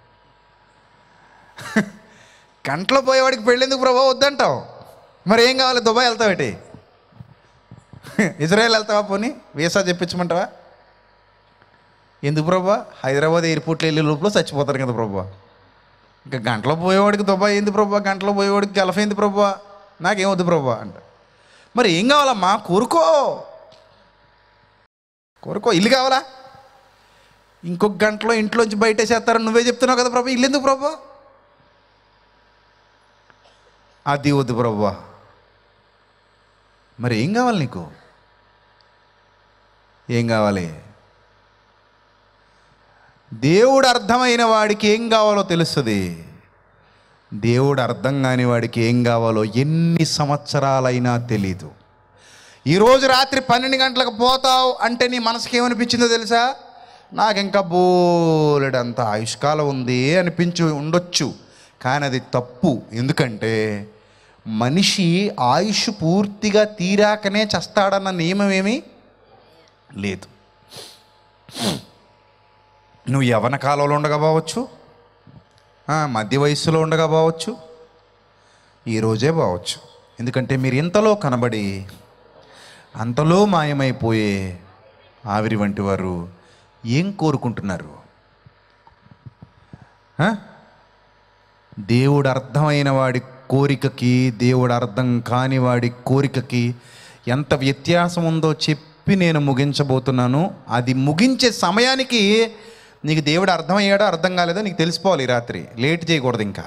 గంటలో పోయేవాడికి పెళ్ళెందుకు ప్రభా వద్దంటావు మరి ఏం కావాలి దుబాయ్ వెళ్తావేటి ఇజ్రాయెల్ వెళ్తావా పోనీ వీసా చెప్పించమంటావా ఎందుకు ప్రభా హైదరాబాద్ ఎయిర్పోర్ట్లో వెళ్ళే లోపల చచ్చిపోతారు కదా ప్రభా ఇంకా గంటలో పోయేవాడికి దుబాయ్ ఏంది ప్రభా గంటలో పోయేవాడికి గల్ఫ్ ఏంది ప్రభా నాకేం వద్దు ప్రభా అంట మరి ఏం కావాలమ్మా కోరుకో కోరుకో ఇల్లు కావాలా ఇంకొక గంటలో ఇంట్లోంచి బయటేసేస్తారని నువ్వే చెప్తున్నావు కదా ప్రభా ఇల్లు ఎందుకు ప్రభా అది వద్దు ప్రభా మరి ఏం కావాలి నీకు ఏం కావాలి దేవుడు అర్థమైన వాడికి ఏం కావాలో తెలుస్తుంది దేవుడు అర్థం కాని వాడికి ఏం కావాలో ఎన్ని సంవత్సరాలైనా తెలీదు ఈరోజు రాత్రి పన్నెండు గంటలకు పోతావు అంటే నీ మనసుకి ఏమనిపించిందో తెలుసా నాకు ఇంకా బోలెడంత ఆయుష్కాలం ఉంది అనిపించి ఉండొచ్చు కానీ అది తప్పు ఎందుకంటే మనిషి ఆయుష్ పూర్తిగా తీరాకనే చస్తాడన్న నియమం ఏమీ లేదు నువ్వు యవన కాలంలో ఉండగా పోవచ్చు ఆ, మధ్య వయస్సులో ఉండగా పోవచ్చు ఈరోజే పోవచ్చు ఎందుకంటే మీరు ఇంతలో కనబడి అంతలో మాయమైపోయే ఆవిరి వంటి వారు ఏం కోరుకుంటున్నారు ఆ? దేవుడు అర్థమైన వాడి కోరికకి దేవుడు అర్థం కాని వాడి కోరికకి ఎంత వ్యత్యాసం ఉందో చెప్పి నేను ముగించబోతున్నాను అది ముగించే సమయానికి నీకు దేవుడు అర్థమయ్యాడో అర్థం కాలేదో నీకు తెలిసిపోవాలి ఈ రాత్రి లేట్ చేయకూడదు ఇంకా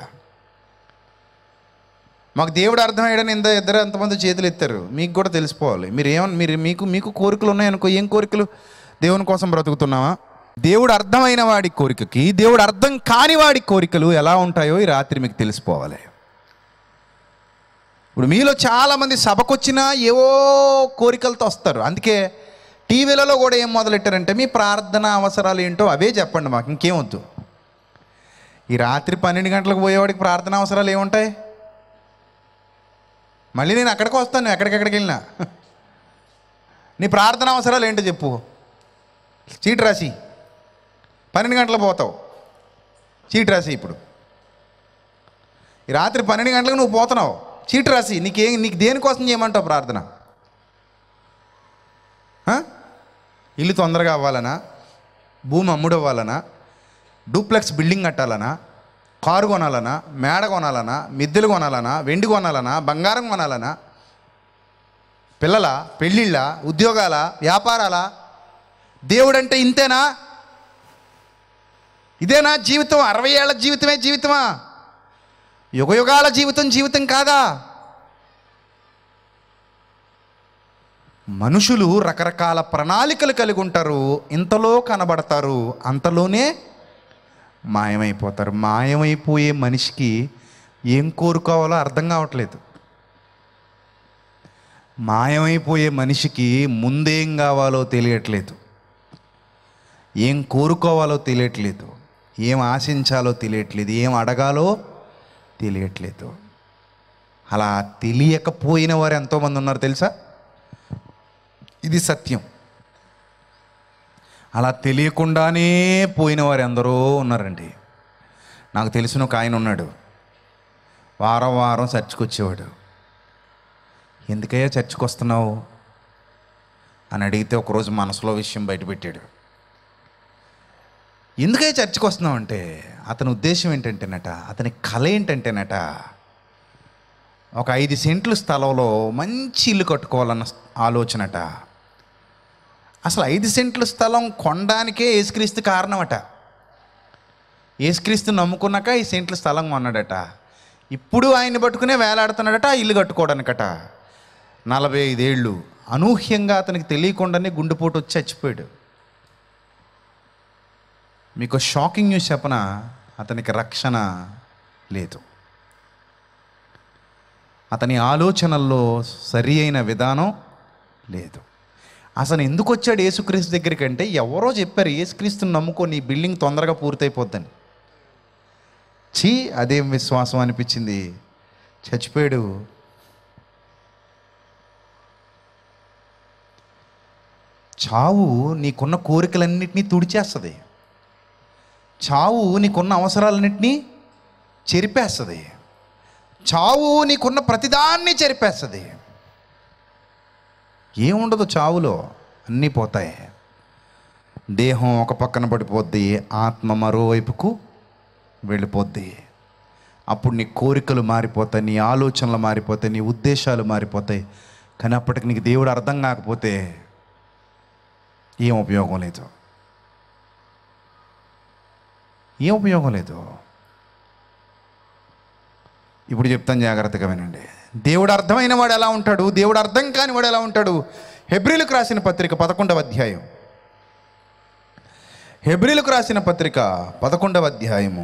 మాకు దేవుడు అర్థమయ్యాడని ఇంత ఇద్దరు ఎంతమంది చేతులు ఎత్తారు మీకు కూడా తెలిసిపోవాలి మీరు ఏమన్నా మీరు మీకు మీకు కోరికలు ఉన్నాయనుకో ఏం కోరికలు దేవుని కోసం బ్రతుకుతున్నావా దేవుడు అర్థమైన వాడి కోరికకి దేవుడు అర్థం కాని వాడి కోరికలు ఎలా ఉంటాయో ఈ రాత్రి మీకు తెలిసిపోవాలి ఇప్పుడు మీలో చాలామంది సభకొచ్చినా ఏవో కోరికలతో వస్తారు అందుకే టీవీలలో కూడా ఏం మొదలెట్టారంటే మీ ప్రార్థన అవసరాలు ఏంటో అవే చెప్పండి మాకు ఇంకేం వద్దు ఈ రాత్రి పన్నెండు గంటలకు పోయేవాడికి ప్రార్థన అవసరాలు ఏముంటాయి మళ్ళీ నేను అక్కడికి వస్తాను నువ్వు ఎక్కడికెక్కడికి వెళ్ళినా నీ ప్రార్థన అవసరాలు ఏంటో చెప్పు చీట్ రాసి పన్నెండు గంటలకు పోతావు చీట్ రాసి ఇప్పుడు ఈ రాత్రి పన్నెండు గంటలకు నువ్వు పోతున్నావు చీట్ రాసి నీకేం నీకు దేనికోసం చేయమంటావు ప్రార్థన ఆ? ఇల్లు తొందరగా అవ్వాలనా భూమి అమ్ముడవ్వాలనా డూప్లెక్స్ బిల్డింగ్ కట్టాలనా కారు కొనాలనా మేడ కొనాలనా మిద్దెలు కొనాలనా వెండి కొనాలనా బంగారం కొనాలనా పిల్లల పెళ్ళిళ్ళ ఉద్యోగాల వ్యాపారాల దేవుడంటే ఇంతేనా ఇదేనా జీవితం అరవై ఏళ్ళ జీవితమే జీవితమా యుగయుగాల జీవితం జీవితం కాదా మనుషులు రకరకాల ప్రణాళికలు కలిగి ఉంటారు ఇంతలో కనబడతారు అంతలోనే మాయమైపోతారు మాయమైపోయే మనిషికి ఏం కోరుకోవాలో అర్థం కావట్లేదు మాయమైపోయే మనిషికి ముందేం కావాలో తెలియట్లేదు ఏం కోరుకోవాలో తెలియట్లేదు ఏం ఆశించాలో తెలియట్లేదు ఏం అడగాలో తెలియట్లేదు అలా తెలియకపోయిన వారు ఎంతోమంది ఉన్నారు తెలుసా ఇది సత్యం అలా తెలియకుండానే పోయిన వారు ఎందరో ఉన్నారండి నాకు తెలిసిన ఒక ఆయన ఉన్నాడు వారం వారం చర్చికి వచ్చేవాడు ఎందుకయ్యా చర్చికి వస్తున్నావు అని అడిగితే ఒకరోజు మనసులో విషయం బయటపెట్టాడు ఎందుకయ్యా చర్చికి వస్తున్నావు అంటే అతని ఉద్దేశం ఏంటంటేనట అతని కళ ఏంటంటేనట ఒక ఐదు సెంట్ల స్థలంలో మంచి ఇల్లు కట్టుకోవాలన్న ఆలోచనట అసలు ఐదు సెంట్ల స్థలం కొనడానికే యేసుక్రీస్తు కారణమట యేసుక్రీస్తు నమ్ముకున్నాక ఈ సెంట్ల స్థలం కొన్నాడట ఇప్పుడు ఆయన్ని పట్టుకునే వేలాడుతున్నాడట ఆ ఇల్లు కట్టుకోవడానికట నలభై ఐదేళ్ళు అనూహ్యంగా అతనికి తెలియకుండానే గుండెపోటు వచ్చి చచ్చిపోయాడు మీకు షాకింగ్ న్యూస్ చెప్పన అతనికి రక్షణ లేదు అతని ఆలోచనల్లో సరి అయిన విధానం లేదు అసలు ఎందుకు వచ్చాడు యేసుక్రీస్తు దగ్గరికి అంటే ఎవరో చెప్పారు యేసుక్రీస్తుని నమ్ముకో నీ బిల్డింగ్ తొందరగా పూర్తయిపోద్దని చీ అదేం విశ్వాసం అనిపించింది చచ్చిపోయాడు చావు నీకున్న కోరికలన్నింటినీ తుడిచేస్తుంది చావు నీకున్న అవసరాలన్నింటినీ చెరిపేస్తుంది చావు నీకున్న ప్రతిదాన్ని చెరిపేస్తుంది ఏముండదు చావులో అన్నీ పోతాయి దేహం ఒక పక్కన పడిపోద్ది ఆత్మ మరోవైపుకు వెళ్ళిపోద్ది అప్పుడు నీ కోరికలు మారిపోతాయి నీ ఆలోచనలు మారిపోతాయి నీ ఉద్దేశాలు మారిపోతాయి కానీ అప్పటికి నీకు దేవుడు అర్థం కాకపోతే ఏం ఉపయోగం లేదు ఏం ఉపయోగం లేదు ఇప్పుడు చెప్తాను జాగ్రత్తగా వినండి దేవుడు అర్థమైన వాడు ఎలా ఉంటాడు దేవుడు అర్థం కాని వాడు ఎలా ఉంటాడు హెబ్రిలకు రాసిన పత్రిక పదకొండవ అధ్యాయం హెబ్రిలకు రాసిన పత్రిక పదకొండవ అధ్యాయము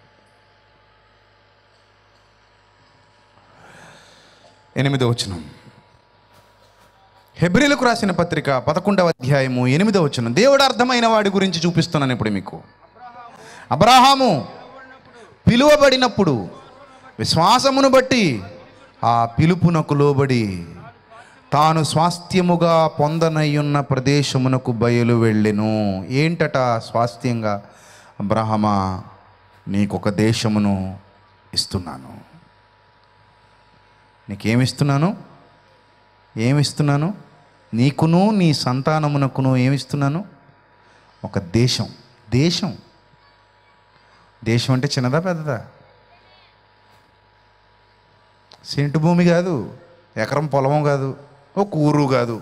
ఎనిమిదవ వచనం హెబ్రిలకు రాసిన పత్రిక పదకొండవ అధ్యాయము ఎనిమిదవ వచనం దేవుడు అర్థమైన వాడి గురించి చూపిస్తున్నాను ఇప్పుడు మీకు అబ్రాహాము పిలువబడినప్పుడు విశ్వాసమును బట్టి ఆ పిలుపునకు లోబడి తాను స్వాస్థ్యముగా పొందనయ్యున్న ప్రదేశమునకు బయలు వెళ్ళెను ఏంటట స్వాస్థ్యంగా అబ్రహమా నీకొక దేశమును ఇస్తున్నాను నీకేమిస్తున్నాను ఏమిస్తున్నాను నీకును నీ సంతానమునకును ఏమిస్తున్నాను ఒక దేశం దేశం దేశం అంటే చిన్నదా పెద్దదా సెంటు భూమి కాదు ఎకరం పొలము కాదు ఒక ఊరు కాదు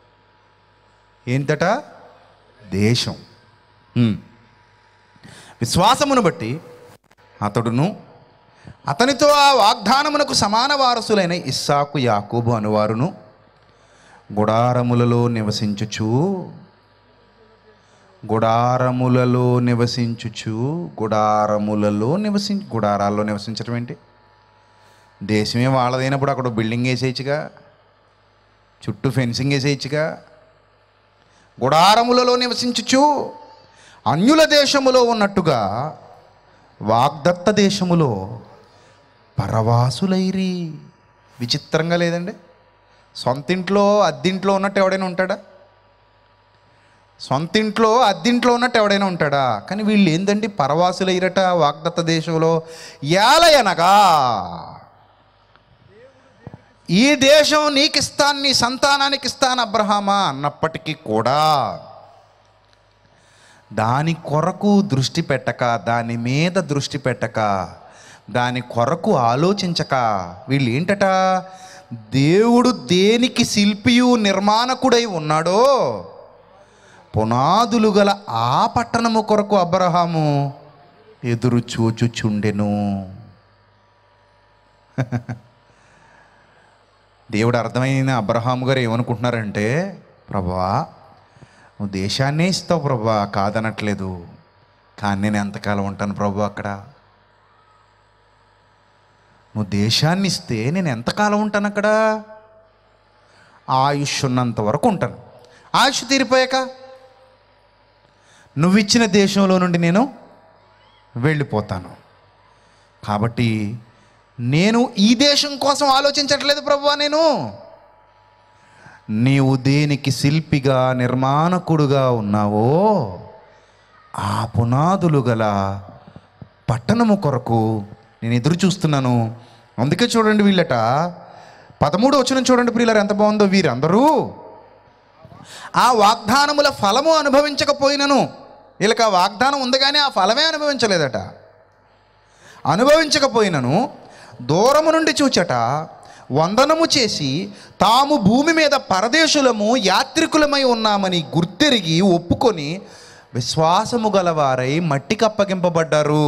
ఏంటట దేశం హ్మ్. విశ్వాసమును బట్టి అతడును అతనితో ఆ వాగ్దానమునకు సమాన వారసులైన ఇస్సాకు యాకోబు అనువారును గుడారములలో నివసించుచు గుడారములలో నివసించుచు గుడారములలో నివసి గుడారాల్లో నివసించడం ఏంటి దేశమే వాళ్ళదైనప్పుడు అక్కడ బిల్డింగ్ వేసేయచ్చుగా చుట్టూ ఫెన్సింగ్ వేసేయచ్చుగా గుడారములలో నివసించుచు అన్యుల దేశములో ఉన్నట్టుగా వాగ్దత్త దేశములో పరవాసులైరి విచిత్రంగా లేదండి సొంతింట్లో అద్దింట్లో ఉన్నట్టు ఎవడైనా ఉంటాడా సొంతింట్లో అద్దింట్లో ఉన్నట్టు ఎవడైనా ఉంటాడా కానీ వీళ్ళు ఏందండి పరవాసులైరట వాగ్దత్త దేశంలో ఏలయనగా ఈ దేశం నీకిస్తాను నీ సంతానానికి ఇస్తాను అబ్రహామా అన్నప్పటికీ కూడా దాని కొరకు దృష్టి పెట్టక దాని మీద దృష్టి పెట్టక దాని కొరకు ఆలోచించక వీళ్ళు ఏంటట దేవుడు దేనికి శిల్పియు నిర్మాణకుడై ఉన్నాడో పునాదులు గల ఆ పట్టణము కొరకు అబ్రహాము ఎదురు చూచుచుండెను దేవుడు అర్థమైన అబ్రహాము గారు ఏమనుకుంటున్నారంటే ప్రభా నువ్వు దేశాన్నే ఇస్తావు ప్రభా కాదనట్లేదు కానీ నేను ఎంతకాలం ఉంటాను ప్రభు అక్కడ నువ్వు దేశాన్ని ఇస్తే నేను ఎంతకాలం ఉంటాను అక్కడ ఆయుష్ ఉన్నంత వరకు ఉంటాను ఆయుష్ తీరిపోయాక నువ్వు ఇచ్చిన దేశంలో నుండి నేను వెళ్ళిపోతాను కాబట్టి నేను ఈ దేశం కోసం ఆలోచించట్లేదు ప్రభువా నేను నీవు దేనికి శిల్పిగా నిర్మాణకుడుగా ఉన్నావో ఆ పునాదులు గల పట్టణము కొరకు నేను ఎదురు చూస్తున్నాను అందుకే చూడండి వీళ్ళట పదమూడు వచ్చిన చూడండి ప్రియులారు ఎంత బాగుందో వీరందరూ ఆ వాగ్దానముల ఫలము అనుభవించకపోయినను వీళ్ళకి ఆ వాగ్దానం ఉంది కానీ ఆ ఫలమే అనుభవించలేదట అనుభవించకపోయినను దూరము నుండి చూచట వందనము చేసి తాము భూమి మీద పరదేశులము యాత్రికులమై ఉన్నామని గుర్తెరిగి ఒప్పుకొని విశ్వాసము గలవారై మట్టికి అప్పగింపబడ్డారు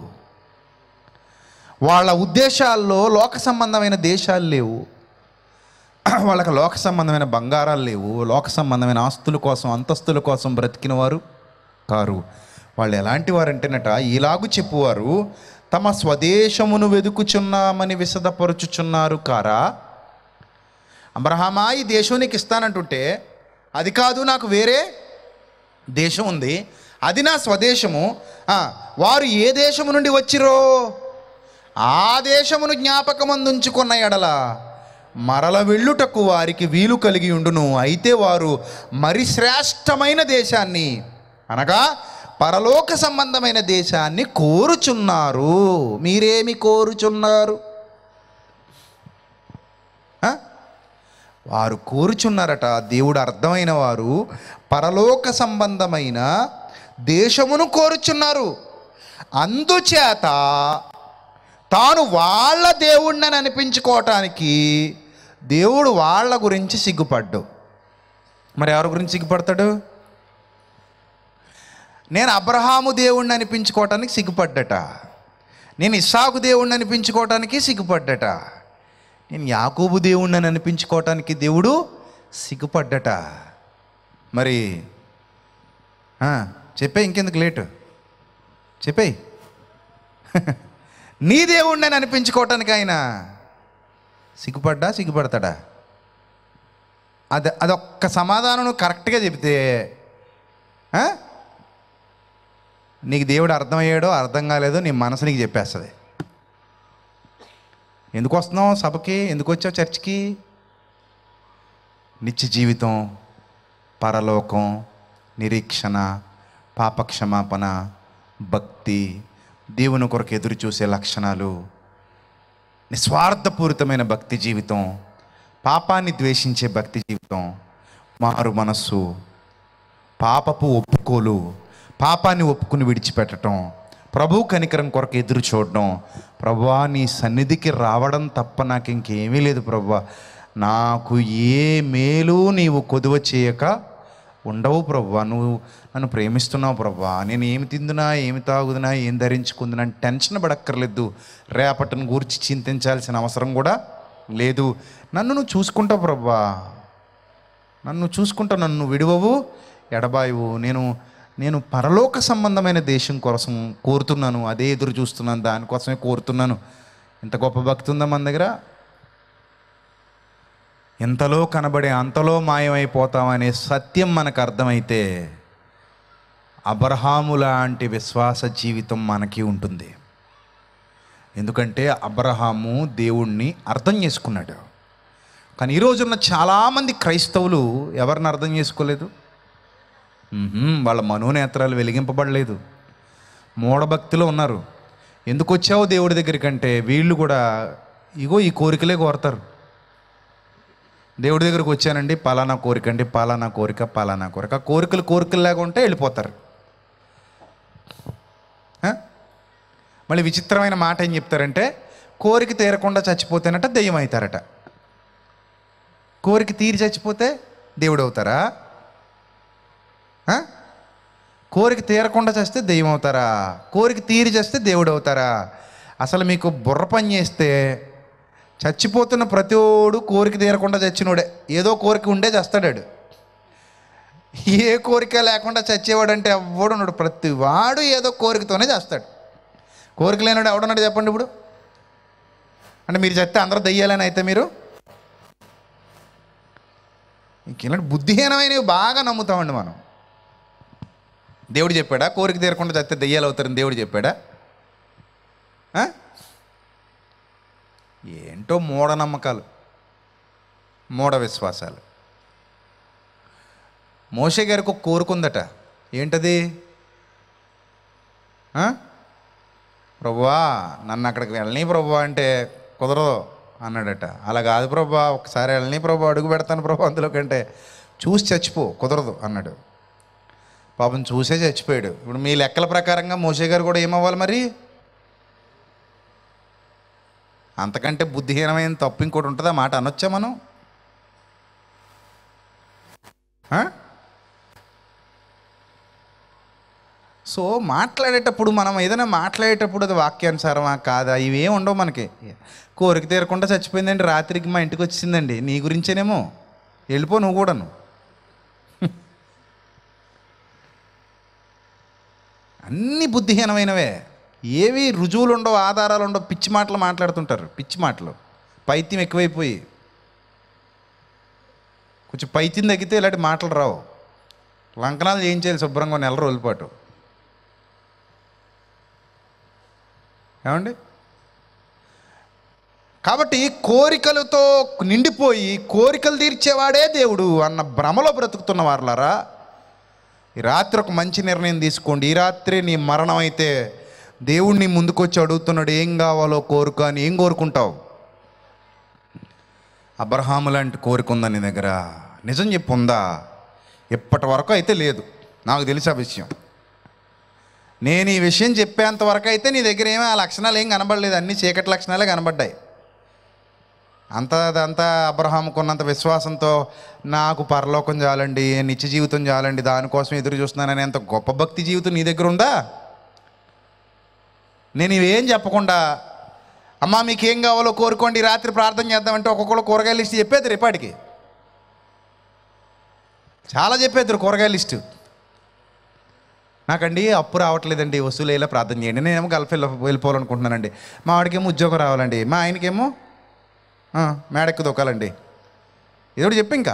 వాళ్ళ ఉద్దేశాల్లో లోక సంబంధమైన దేశాలు లేవు వాళ్ళకి లోక సంబంధమైన బంగారాలు లేవు లోక సంబంధమైన ఆస్తుల కోసం అంతస్తుల కోసం బ్రతికిన వారు కారు వాళ్ళు ఎలాంటి వారంటేనట ఇలాగు చెప్పువారు తమ స్వదేశమును వెదుకుచున్నామని విశదపరుచుచున్నారు కారా అబ్రహామా ఈ దేశం నీకు ఇస్తానంటుంటే అది కాదు నాకు వేరే దేశం ఉంది అది నా స్వదేశము ఆ, వారు ఏ దేశము నుండి వచ్చిరో ఆ దేశమును జ్ఞాపకమందుంచుకున్న ఎడల మరల వెళ్ళుటకు వారికి వీలు కలిగి ఉండును అయితే వారు మరి శ్రేష్టమైన దేశాన్ని అనగా పరలోక సంబంధమైన దేశాన్ని కోరుచున్నారు మీరేమి కోరుచున్నారు ఆ? వారు కోరుచున్నారట దేవుడు అర్థమైన వారు పరలోక సంబంధమైన దేశమును కోరుచున్నారు అందుచేత తాను వాళ్ళ దేవుణ్ణని అనిపించుకోవటానికి దేవుడు వాళ్ళ గురించి సిగ్గుపడ్డు మరి ఎవరి గురించి సిగ్గుపడతాడు నేను అబ్రహాము దేవుణ్ణి అనిపించుకోవటానికి సిగ్గుపడ్డట నేను ఇస్సాకు దేవుణ్ణి అనిపించుకోవటానికి సిగ్గుపడ్డట నేను యాకోబు దేవుణ్ణి అనిపించుకోవటానికి దేవుడు సిగ్గుపడ్డట మరి ఆ, చెప్పే ఇంకెందుకు లేటు చెప్పేయి నీ దేవుణ్ణి అనిపించుకోవటానికి ఆయన సిగ్గుపడ్డా సిగ్గుపడతాడా అది అదొక్క సమాధానం నువ్వు కరెక్ట్గా చెబితే ఆ? నీకు దేవుడు అర్థమయ్యాడో అర్థం కాలేదో నీ మనసు నీకు చెప్పేస్తుంది ఎందుకు వస్తున్నావు సభకి ఎందుకు వచ్చావు చర్చికి నిత్య జీవితం పరలోకం నిరీక్షణ పాపక్షమాపణ భక్తి దేవుని కొరకు ఎదురు చూసే లక్షణాలు నిస్వార్థపూరితమైన భక్తి జీవితం పాపాన్ని ద్వేషించే భక్తి జీవితం మారు మనస్సు పాపపు ఒప్పుకోలు పాపాన్ని ఒప్పుకుని విడిచిపెట్టడం ప్రభు కనికరం కొరకు ఎదురు చూడడం ప్రభువా నీ సన్నిధికి రావడం తప్ప నాకు ఇంకేమీ లేదు ప్రభువా నాకు ఏ మేలు నీవు కొదువ చేయక ఉండవు ప్రభువా నువ్వు నన్ను ప్రేమిస్తున్నావు ప్రభువా నేను ఏమి తిందునా ఏమి తాగుదునా ఏం ధరించుకుందునా అని టెన్షన్ పడక్కర్లేదు రేపటిని గూర్చి చింతించాల్సిన అవసరం కూడా లేదు నన్ను నువ్వు చూసుకుంటావు ప్రభువా నన్ను చూసుకుంటా నన్ను విడువవు ఎడబాయువు నేను నేను పరలోక సంబంధమైన దేశం కోసం కోరుతున్నాను అదే ఎదురు చూస్తున్నాను దానికోసమే కోరుతున్నాను ఇంత గొప్ప భక్తి ఉందా మన దగ్గర ఎంతలో కనబడే అంతలో మాయమైపోతామనే సత్యం మనకు అర్థమైతే అబ్రహాము లాంటి విశ్వాస జీవితం మనకి ఉంటుంది ఎందుకంటే అబ్రహాము దేవుణ్ణి అర్థం చేసుకున్నాడు కానీ ఈ రోజున్న చాలామంది క్రైస్తవులు ఎవరిని అర్థం చేసుకోలేదు మ్మ్హ్మ్, వాళ్ళ మనోనేత్రాలు వెలిగింపబడలేదు మూఢభక్తిలో ఉన్నారు ఎందుకు వచ్చావు దేవుడి దగ్గరికి అంటే వీళ్ళు కూడా ఇగో ఈ కోరికలే కోరతారు దేవుడి దగ్గరికి వచ్చానండి పలానా కోరిక అండి పలానా కోరిక పలానా కోరిక ఆ కోరికలు కోరికలు లేకుండా ఉంటే వెళ్ళిపోతారు ఆ? మళ్ళీ విచిత్రమైన మాట ఏం చెప్తారంటే కోరిక తీరకుండా చచ్చిపోతేనట దెయ్యం అవుతారట కోరిక తీరి చచ్చిపోతే దేవుడు అవుతారా ఆ? కోరిక తీరకుండా చేస్తే దెయ్యం అవుతారా కోరిక తీరి చేస్తే దేవుడు అవుతారా అసలు మీకు బుర్ర పని చేస్తే చచ్చిపోతున్న ప్రతిోడు కోరిక తీరకుండా చచ్చినోడే ఏదో కోరిక ఉండే చేస్తాడాడు ఏ కోరిక లేకుండా చచ్చేవాడంటే ఎవడు ఉన్నాడు ప్రతి వాడు ఏదో కోరికతోనే చేస్తాడు కోరిక లేనివాడు ఎవడున్నాడు చెప్పండి ఇప్పుడు అంటే మీరు చెప్తే అందరూ దయ్యాలని అయితే మీరు ఇంక ఇలాంటి బుద్ధిహీనమైనవి బాగా నమ్ముతామండి మనం దేవుడు చెప్పాడా కోరిక తీరకుండా చస్తే దెయ్యాలు అవుతారని దేవుడు చెప్పాడా ఆ? ఏంటో మూఢనమ్మకాలు మూఢ విశ్వాసాలు మోషే గారికి ఒక కోరుకుందట ఏంటది ఆ? ప్రభువా నన్ను అక్కడికి వెళ్ళని ప్రభువా అంటే కుదరదు అన్నాడట అలా కాదు ప్రభా ఒకసారి వెళ్ళని ప్రభు అడుగు పెడతాను ప్రభు అందులోకంటే చూసి చచ్చిపో కుదరదు అన్నాడు పాపం చూసే చచ్చిపోయాడు ఇప్పుడు మీ లెక్కల ప్రకారంగా మోషే గారు కూడా ఏమవ్వాలి మరి అంతకంటే బుద్ధిహీనమైన తప్పు ఇంకోటి ఉంటుందా మాట అనొచ్చా మనం ఆ? సో మాట్లాడేటప్పుడు మనం ఏదైనా మాట్లాడేటప్పుడు అది వాక్యానుసారమా కాదా ఇవేం ఉండవు మనకి కోరిక తీరకుండా చచ్చిపోయిందండి రాత్రికి మా ఇంటికి వచ్చిందండి నీ గురించేనేమో వెళ్ళిపో నువ్వు కూడాను అన్ని బుద్ధిహీనమైనవే ఏవి రుజువులు ఉండవు ఆధారాలు ఉండవు పిచ్చి మాటలు మాట్లాడుతుంటారు పిచ్చి మాటలు పైత్యం ఎక్కువైపోయి కొంచెం పైత్యం తగ్గితే ఇలాంటి మాటలు రావు లంకనాలు చేయించాలి శుభ్రంగా నెల రోజుల పాటు ఏమండి కాబట్టి కోరికలతో నిండిపోయి కోరికలు తీర్చేవాడే దేవుడు అన్న భ్రమలో బ్రతుకుతున్న వారులారా ఈ రాత్రి ఒక మంచి నిర్ణయం తీసుకోండి ఈ రాత్రి నీ మరణం అయితే దేవుణ్ణి ముందుకొచ్చి అడుగుతున్నాడు ఏం కావాలో కోరుకో అని ఏం కోరుకుంటావు అబ్రహాము లాంటి కోరిక ఉందా నీ దగ్గర నిజం చెప్పు ఉందా ఇప్పటి వరకు అయితే లేదు నాకు తెలిసి ఆ విషయం నేను ఈ విషయం చెప్పేంత వరకు అయితే నీ దగ్గర ఏమీ ఆ లక్షణాలు ఏం కనబడలేదు అన్ని చీకటి లక్షణాలే కనబడ్డాయి అంత అదంతా అబ్రహాముకున్నంత విశ్వాసంతో నాకు పరలోకం చాలండి నిత్య జీవితం చాలండి దానికోసం ఎదురు చూస్తున్నానని అంత గొప్ప భక్తి జీవితం నీ దగ్గర ఉందా నేను ఇవేం చెప్పకుండా అమ్మా మీకు ఏం కావాలో కోరుకోండి ఈ రాత్రి ప్రార్థన చేద్దామంటే ఒక్కొక్కరు కూరగాయల లిస్ట్ చెప్పేది రేపాటికి చాలా చెప్పేద్దరు కూరగాయల లిస్టు నాకండి అప్పు రావట్లేదండి వసూలు అయ్యేలా ప్రార్థన చేయండి నేనేమో గల్ఫ్ వెళ్ళి వెళ్ళిపోవాలనుకుంటున్నానండి మా వాడికేమో ఉద్యోగం రావాలండి మా ఆయనకేమో ఆ, మేడెక్కు దొక్కాలండి ఏదో చెప్పు ఇంకా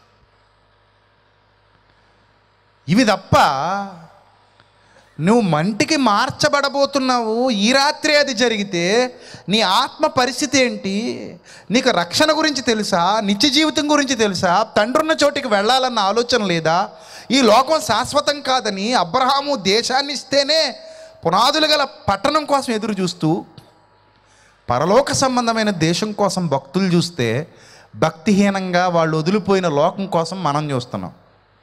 ఇవి తప్ప నువ్వు మంటికి మార్చబడబోతున్నావు ఈ రాత్రి అది జరిగితే నీ ఆత్మ పరిస్థితి ఏంటి నీకు రక్షణ గురించి తెలుసా నిత్య జీవితం గురించి తెలుసా తండ్రున్న చోటికి వెళ్ళాలన్న ఆలోచన లేదా ఈ లోకం శాశ్వతం కాదని అబ్రహాము దేశాన్ని ఇస్తేనే పునాదులు గల పట్టణం కోసం ఎదురు చూస్తూ పరలోక సంబంధమైన దేశం కోసం భక్తులు చూస్తే భక్తిహీనంగా వాళ్ళు వదిలిపోయిన లోకం కోసం మనం చూస్తున్నాం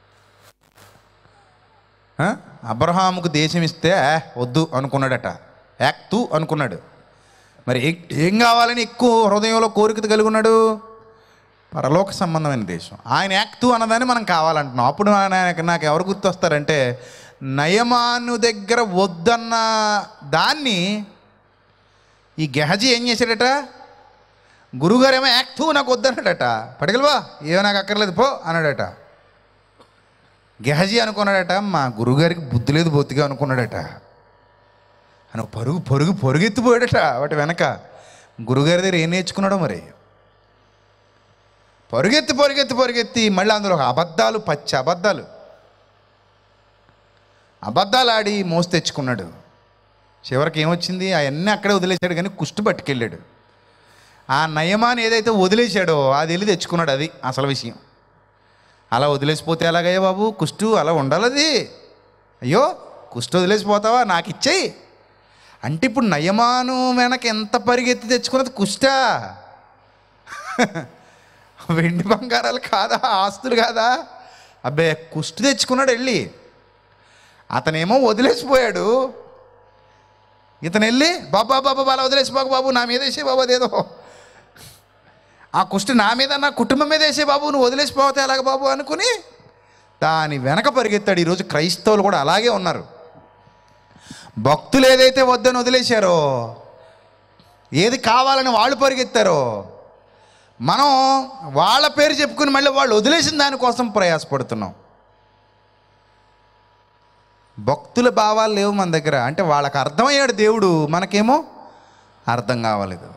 ఆ? అబ్రహాముకు దేశం ఇస్తే "ఆ, వద్దు అనుకున్నాడట యాక్తు అనుకున్నాడు మరి ఏ- ఏం కావాలని ఎక్కువ హృదయంలో కోరిక కలిగి ఉన్నాడు పరలోక సంబంధమైన దేశం ఆయన యాక్తు అన్నదాన్ని మనం కావాలంటున్నాం అప్పుడు ఆయన- నాకు ఎవరు గుర్తొస్తారంటే నయమాను దగ్గర వద్దన్న దాన్ని ఈ గెహజీ ఏం చేశాడట గురుగారేమో యాక్తు నాకు వద్దన్నాడట పడగలవా ఏమో నాకు అక్కర్లేదు పో అన్నాడట గెహజీ అనుకున్నాడట మా గురుగారికి బుద్ధి లేదు బొత్తిగా అనుకున్నాడట అని పరుగు పరుగు పరుగెత్తిపోయాడట వాటి వెనక గురుగారి దగ్గర ఏం నేర్చుకున్నాడో మరి పరుగెత్తి పరుగెత్తి పరుగెత్తి మళ్ళీ అందులో ఒక అబద్ధాలు పచ్చి అబద్ధాలు అబద్ధాలు ఆడి మోసి తెచ్చుకున్నాడు చివరికి ఏమొచ్చింది అవన్నీ అక్కడే వదిలేశాడు కానీ కుష్టు పట్టుకెళ్ళాడు ఆ నయమాన్ని ఏదైతే వదిలేశాడో అది వెళ్ళి తెచ్చుకున్నాడు అది అసలు విషయం అలా వదిలేసిపోతే ఎలాగయ్యా బాబు కుష్టు అలా ఉండాలది అయ్యో కుష్టు వదిలేసిపోతావా నాకు ఇచ్చేయి అంటే ఇప్పుడు నయమాను వెనక ఎంత పరిగెత్తి తెచ్చుకున్నది కుష్టా వెండి బంగారాలు కాదా ఆస్తులు కాదా అబ్బే కుష్టు తెచ్చుకున్నాడు వెళ్ళి అతనేమో వదిలేసిపోయాడు ఇతను వెళ్ళి బాబా బాబా అలా వదిలేసిపోక బాబు నా మీద వేసే బాబు అదేదో ఆ కుష్టి నా మీద నా కుటుంబం మీద వేసే బాబు నువ్వు వదిలేసిపోతే ఎలాగ బాబు అనుకుని దాని వెనక పరిగెత్తాడు ఈరోజు క్రైస్తవులు కూడా అలాగే ఉన్నారు భక్తులు ఏదైతే వద్దని వదిలేశారో ఏది కావాలని వాళ్ళు పరిగెత్తారో మనం వాళ్ళ పేరు చెప్పుకుని మళ్ళీ వాళ్ళు వదిలేసిన దానికోసం ప్రయాసపడుతున్నాం భక్తుల భావాలు లేవు మన దగ్గర అంటే వాళ్ళకి అర్థమయ్యాడు దేవుడు మనకేమో అర్థం కావలేదు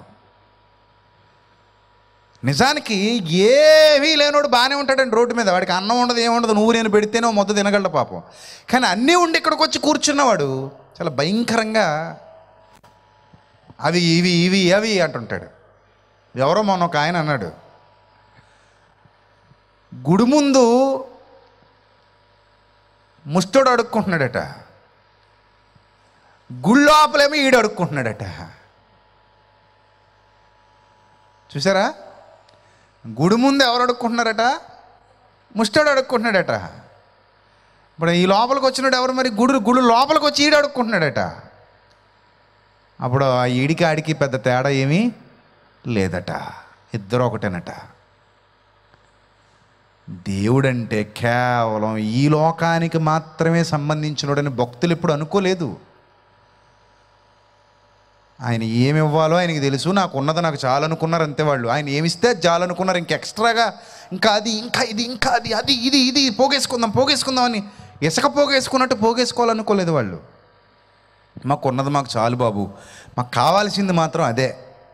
నిజానికి ఏవీ లేనోడు బాగానే ఉంటాడండి రోడ్డు మీద వాడికి అన్నం ఉండదు ఏముండదు నువ్వు నేను పెడితేనే ఓ ముద్ద తినగలడు పాపం కానీ అన్నీ ఉండి ఇక్కడికి వచ్చి కూర్చున్నవాడు చాలా భయంకరంగా అవి ఇవి ఇవి అవి అంటుంటాడు ఎవరో మొన్న ఒక ఆయన అన్నాడు గుడి ముందు ముష్టోడు అడుక్కుంటున్నాడట గుళ్ళోపలేమో ఈడు అడుక్కుంటున్నాడట చూసారా గుడి ముందు ఎవరు అడుక్కుంటున్నారట ముష్టోడు అడుక్కుంటున్నాడట ఇప్పుడు ఈ లోపలికి వచ్చినాడు ఎవరు మరి గుడి గుడి లోపలికి వచ్చి ఈడు అడుక్కుంటున్నాడట అప్పుడు ఆ ఈడికి ఆడికి పెద్ద తేడా ఏమీ లేదట ఇద్దరు ఒకటేనట దేవుడంటే కేవలం ఈ లోకానికి మాత్రమే సంబంధించినోడని భక్తులు ఎప్పుడు అనుకోలేదు ఆయన ఏమి ఇవ్వాలో ఆయనకి తెలుసు నాకు ఉన్నది నాకు చాలు అనుకున్నారు అంతే వాళ్ళు ఆయన ఏమిస్తే అది చాలు అనుకున్నారు ఇంక ఎక్స్ట్రాగా ఇంకా అది ఇంకా ఇది ఇంకా అది అది ఇది ఇది పోగేసుకుందాం పోగేసుకుందాం అని ఇసుక పోగేసుకున్నట్టు పోగేసుకోవాలనుకోలేదు వాళ్ళు మాకు ఉన్నది మాకు చాలు బాబు మాకు కావాల్సింది మాత్రం అదే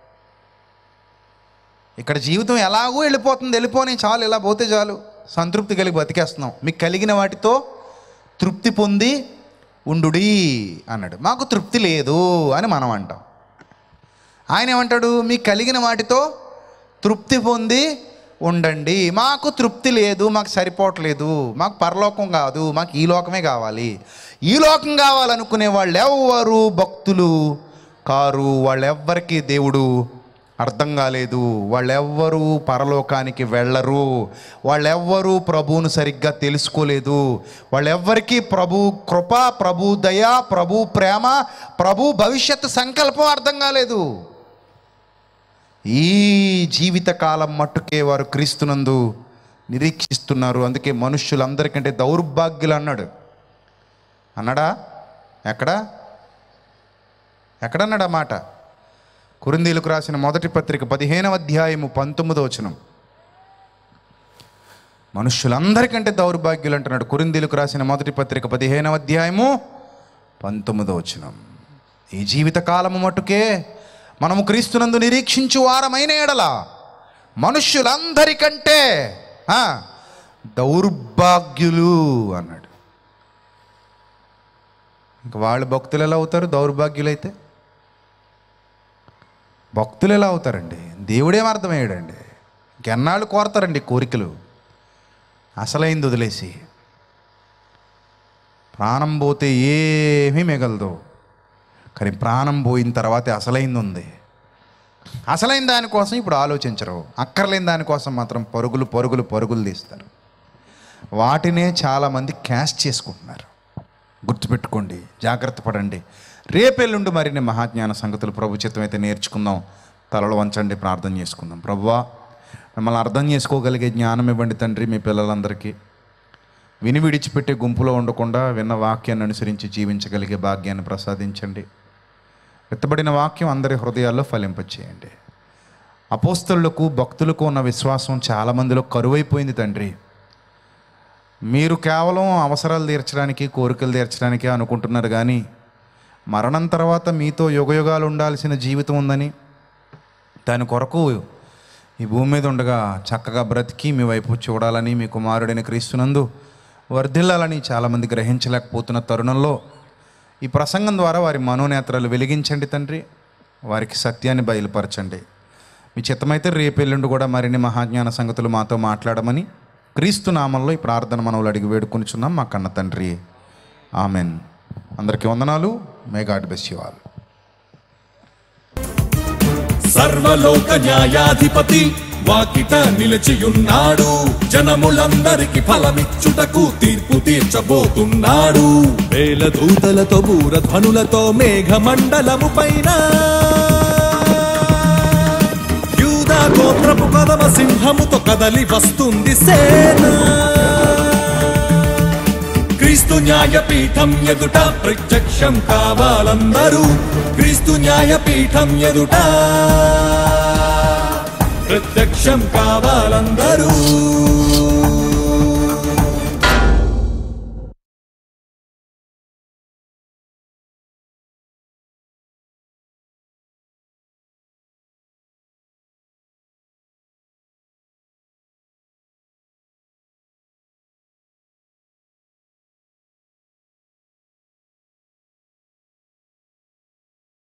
ఇక్కడ జీవితం ఎలాగో వెళ్ళిపోతుంది వెళ్ళిపోని చాలు ఇలా పోతే చాలు సంతృప్తి కలిగి బతికేస్తున్నాం మీకు కలిగిన వాటితో తృప్తి పొంది ఉండుడి అన్నాడు మాకు తృప్తి లేదు అని మనం అంటాం ఆయన ఏమంటాడు మీకు కలిగిన వాటితో తృప్తి పొంది ఉండండి మాకు తృప్తి లేదు మాకు సరిపోవట్లేదు మాకు పరలోకం కాదు మాకు ఈ లోకమే కావాలి ఈ లోకం కావాలనుకునే వాళ్ళు ఎవ్వరు భక్తులు కారు వాళ్ళెవ్వరికి దేవుడు అర్థం కాలేదు వాళ్ళెవ్వరూ పరలోకానికి వెళ్ళరు వాళ్ళెవ్వరూ ప్రభువును సరిగ్గా తెలుసుకోలేదు వాళ్ళెవ్వరికీ ప్రభు కృప ప్రభు దయ ప్రభు ప్రేమ ప్రభు భవిష్యత్తు సంకల్పం అర్థం కాలేదు ఈ జీవితకాలం మట్టుకే వారు క్రీస్తునందు నిరీక్షిస్తున్నారు అందుకే మనుష్యులందరికంటే దౌర్భాగ్యులు అన్నాడు అన్నాడా ఎక్కడా ఎక్కడన్నాడా మాట కురిందీలకు రాసిన మొదటి పత్రిక పదిహేనవ అధ్యాయము పంతొమ్మిదో వచనం మనుష్యులందరికంటే దౌర్భాగ్యులు అంటున్నాడు కురిందీలకు రాసిన మొదటి పత్రిక పదిహేనవ అధ్యాయము పంతొమ్మిదో వచనం ఈ జీవిత కాలము మట్టుకే మనము క్రీస్తునందు నిరీక్షించు వారమైన ఎడల మనుష్యులందరికంటే ఆ, దౌర్భాగ్యులు అన్నాడు ఇంక వాళ్ళు భక్తులు ఎలా అవుతారు దౌర్భాగ్యులైతే భక్తులు ఎలా అవుతారండి దేవుడేం అర్థమయ్యాడండి ఇంకెన్నాళ్ళు కోరతారండి కోరికలు అసలైంది వదిలేసి ప్రాణం పోతే ఏమీ మిగలదు కానీ ప్రాణం పోయిన తర్వాతే అసలైంది ఉంది అసలైన దానికోసం ఇప్పుడు ఆలోచించరు అక్కర్లేని దానికోసం మాత్రం పరుగులు పరుగులు పరుగులు తీస్తారు వాటినే చాలామంది క్యాష్ చేసుకుంటున్నారు గుర్తుపెట్టుకోండి జాగ్రత్త పడండి రేపెల్లుండి మరిన్ని మహాజ్ఞాన సంగతులు ప్రభు చిత్తం అయితే నేర్చుకుందాం తలలు వంచండి ప్రార్థన చేసుకుందాం ప్రభువా మిమ్మల్ని అర్థం చేసుకోగలిగే జ్ఞానం ఇవ్వండి తండ్రి మీ పిల్లలందరికీ విని విడిచిపెట్టే గుంపులో ఉండకుండా విన్న వాక్యాన్ని అనుసరించి జీవించగలిగే భాగ్యాన్ని ప్రసాదించండి విత్తబడిన వాక్యం అందరి హృదయాల్లో ఫలింపచేయండి అపోస్తలులకు భక్తులకు ఉన్న విశ్వాసం చాలామందిలో కరువైపోయింది తండ్రి మీరు కేవలం అవసరాలు తీర్చడానికి కోరికలు తీర్చడానికి అనుకుంటున్నారు కానీ మరణం తర్వాత మీతో యుగయుగాలు ఉండాల్సిన జీవితం ఉందని దాని కొరకు ఈ భూమి మీద ఉండగా చక్కగా బ్రతికి మీ వైపు చూడాలని మీ కుమారుడైన క్రీస్తునందు వర్ధిల్లాలని చాలామంది గ్రహించలేకపోతున్న తరుణంలో ఈ ప్రసంగం ద్వారా వారి మనోనేత్రాలు వెలిగించండి తండ్రి వారికి సత్యాన్ని బయలుపరచండి మీ చిత్తమైతే రేపెల్లుండి కూడా మరిన్ని మహాజ్ఞాన సంగతులు మాతో మాట్లాడమని క్రీస్తు నామంలో ఈ ప్రార్థన మనవులు అడిగి వేడుకొనిచున్నాం మా కన్న తండ్రి ఆమెన్ అందరికీ వందనాలు may God bless you all సర్వలోక న్యాయాధిపతి వాకిట నిలిచియున్నాడు జనములందరికి ఫలమిచ్చుటకు తీర్పు తీర్చబోతున్నాడు వేల దూతలతో బూరధ్వనులతో మేఘమండలము పైన యూదా గోత్రపు కదమ సింహముతో కదలి వస్తుంది సేన క్రీస్తు న్యాయపీఠం ఎదుట ప్రత్యక్షం కావాలందరూ క్రీస్తు న్యాయపీఠం ఎదుట ప్రత్యక్షం కావాలందరూ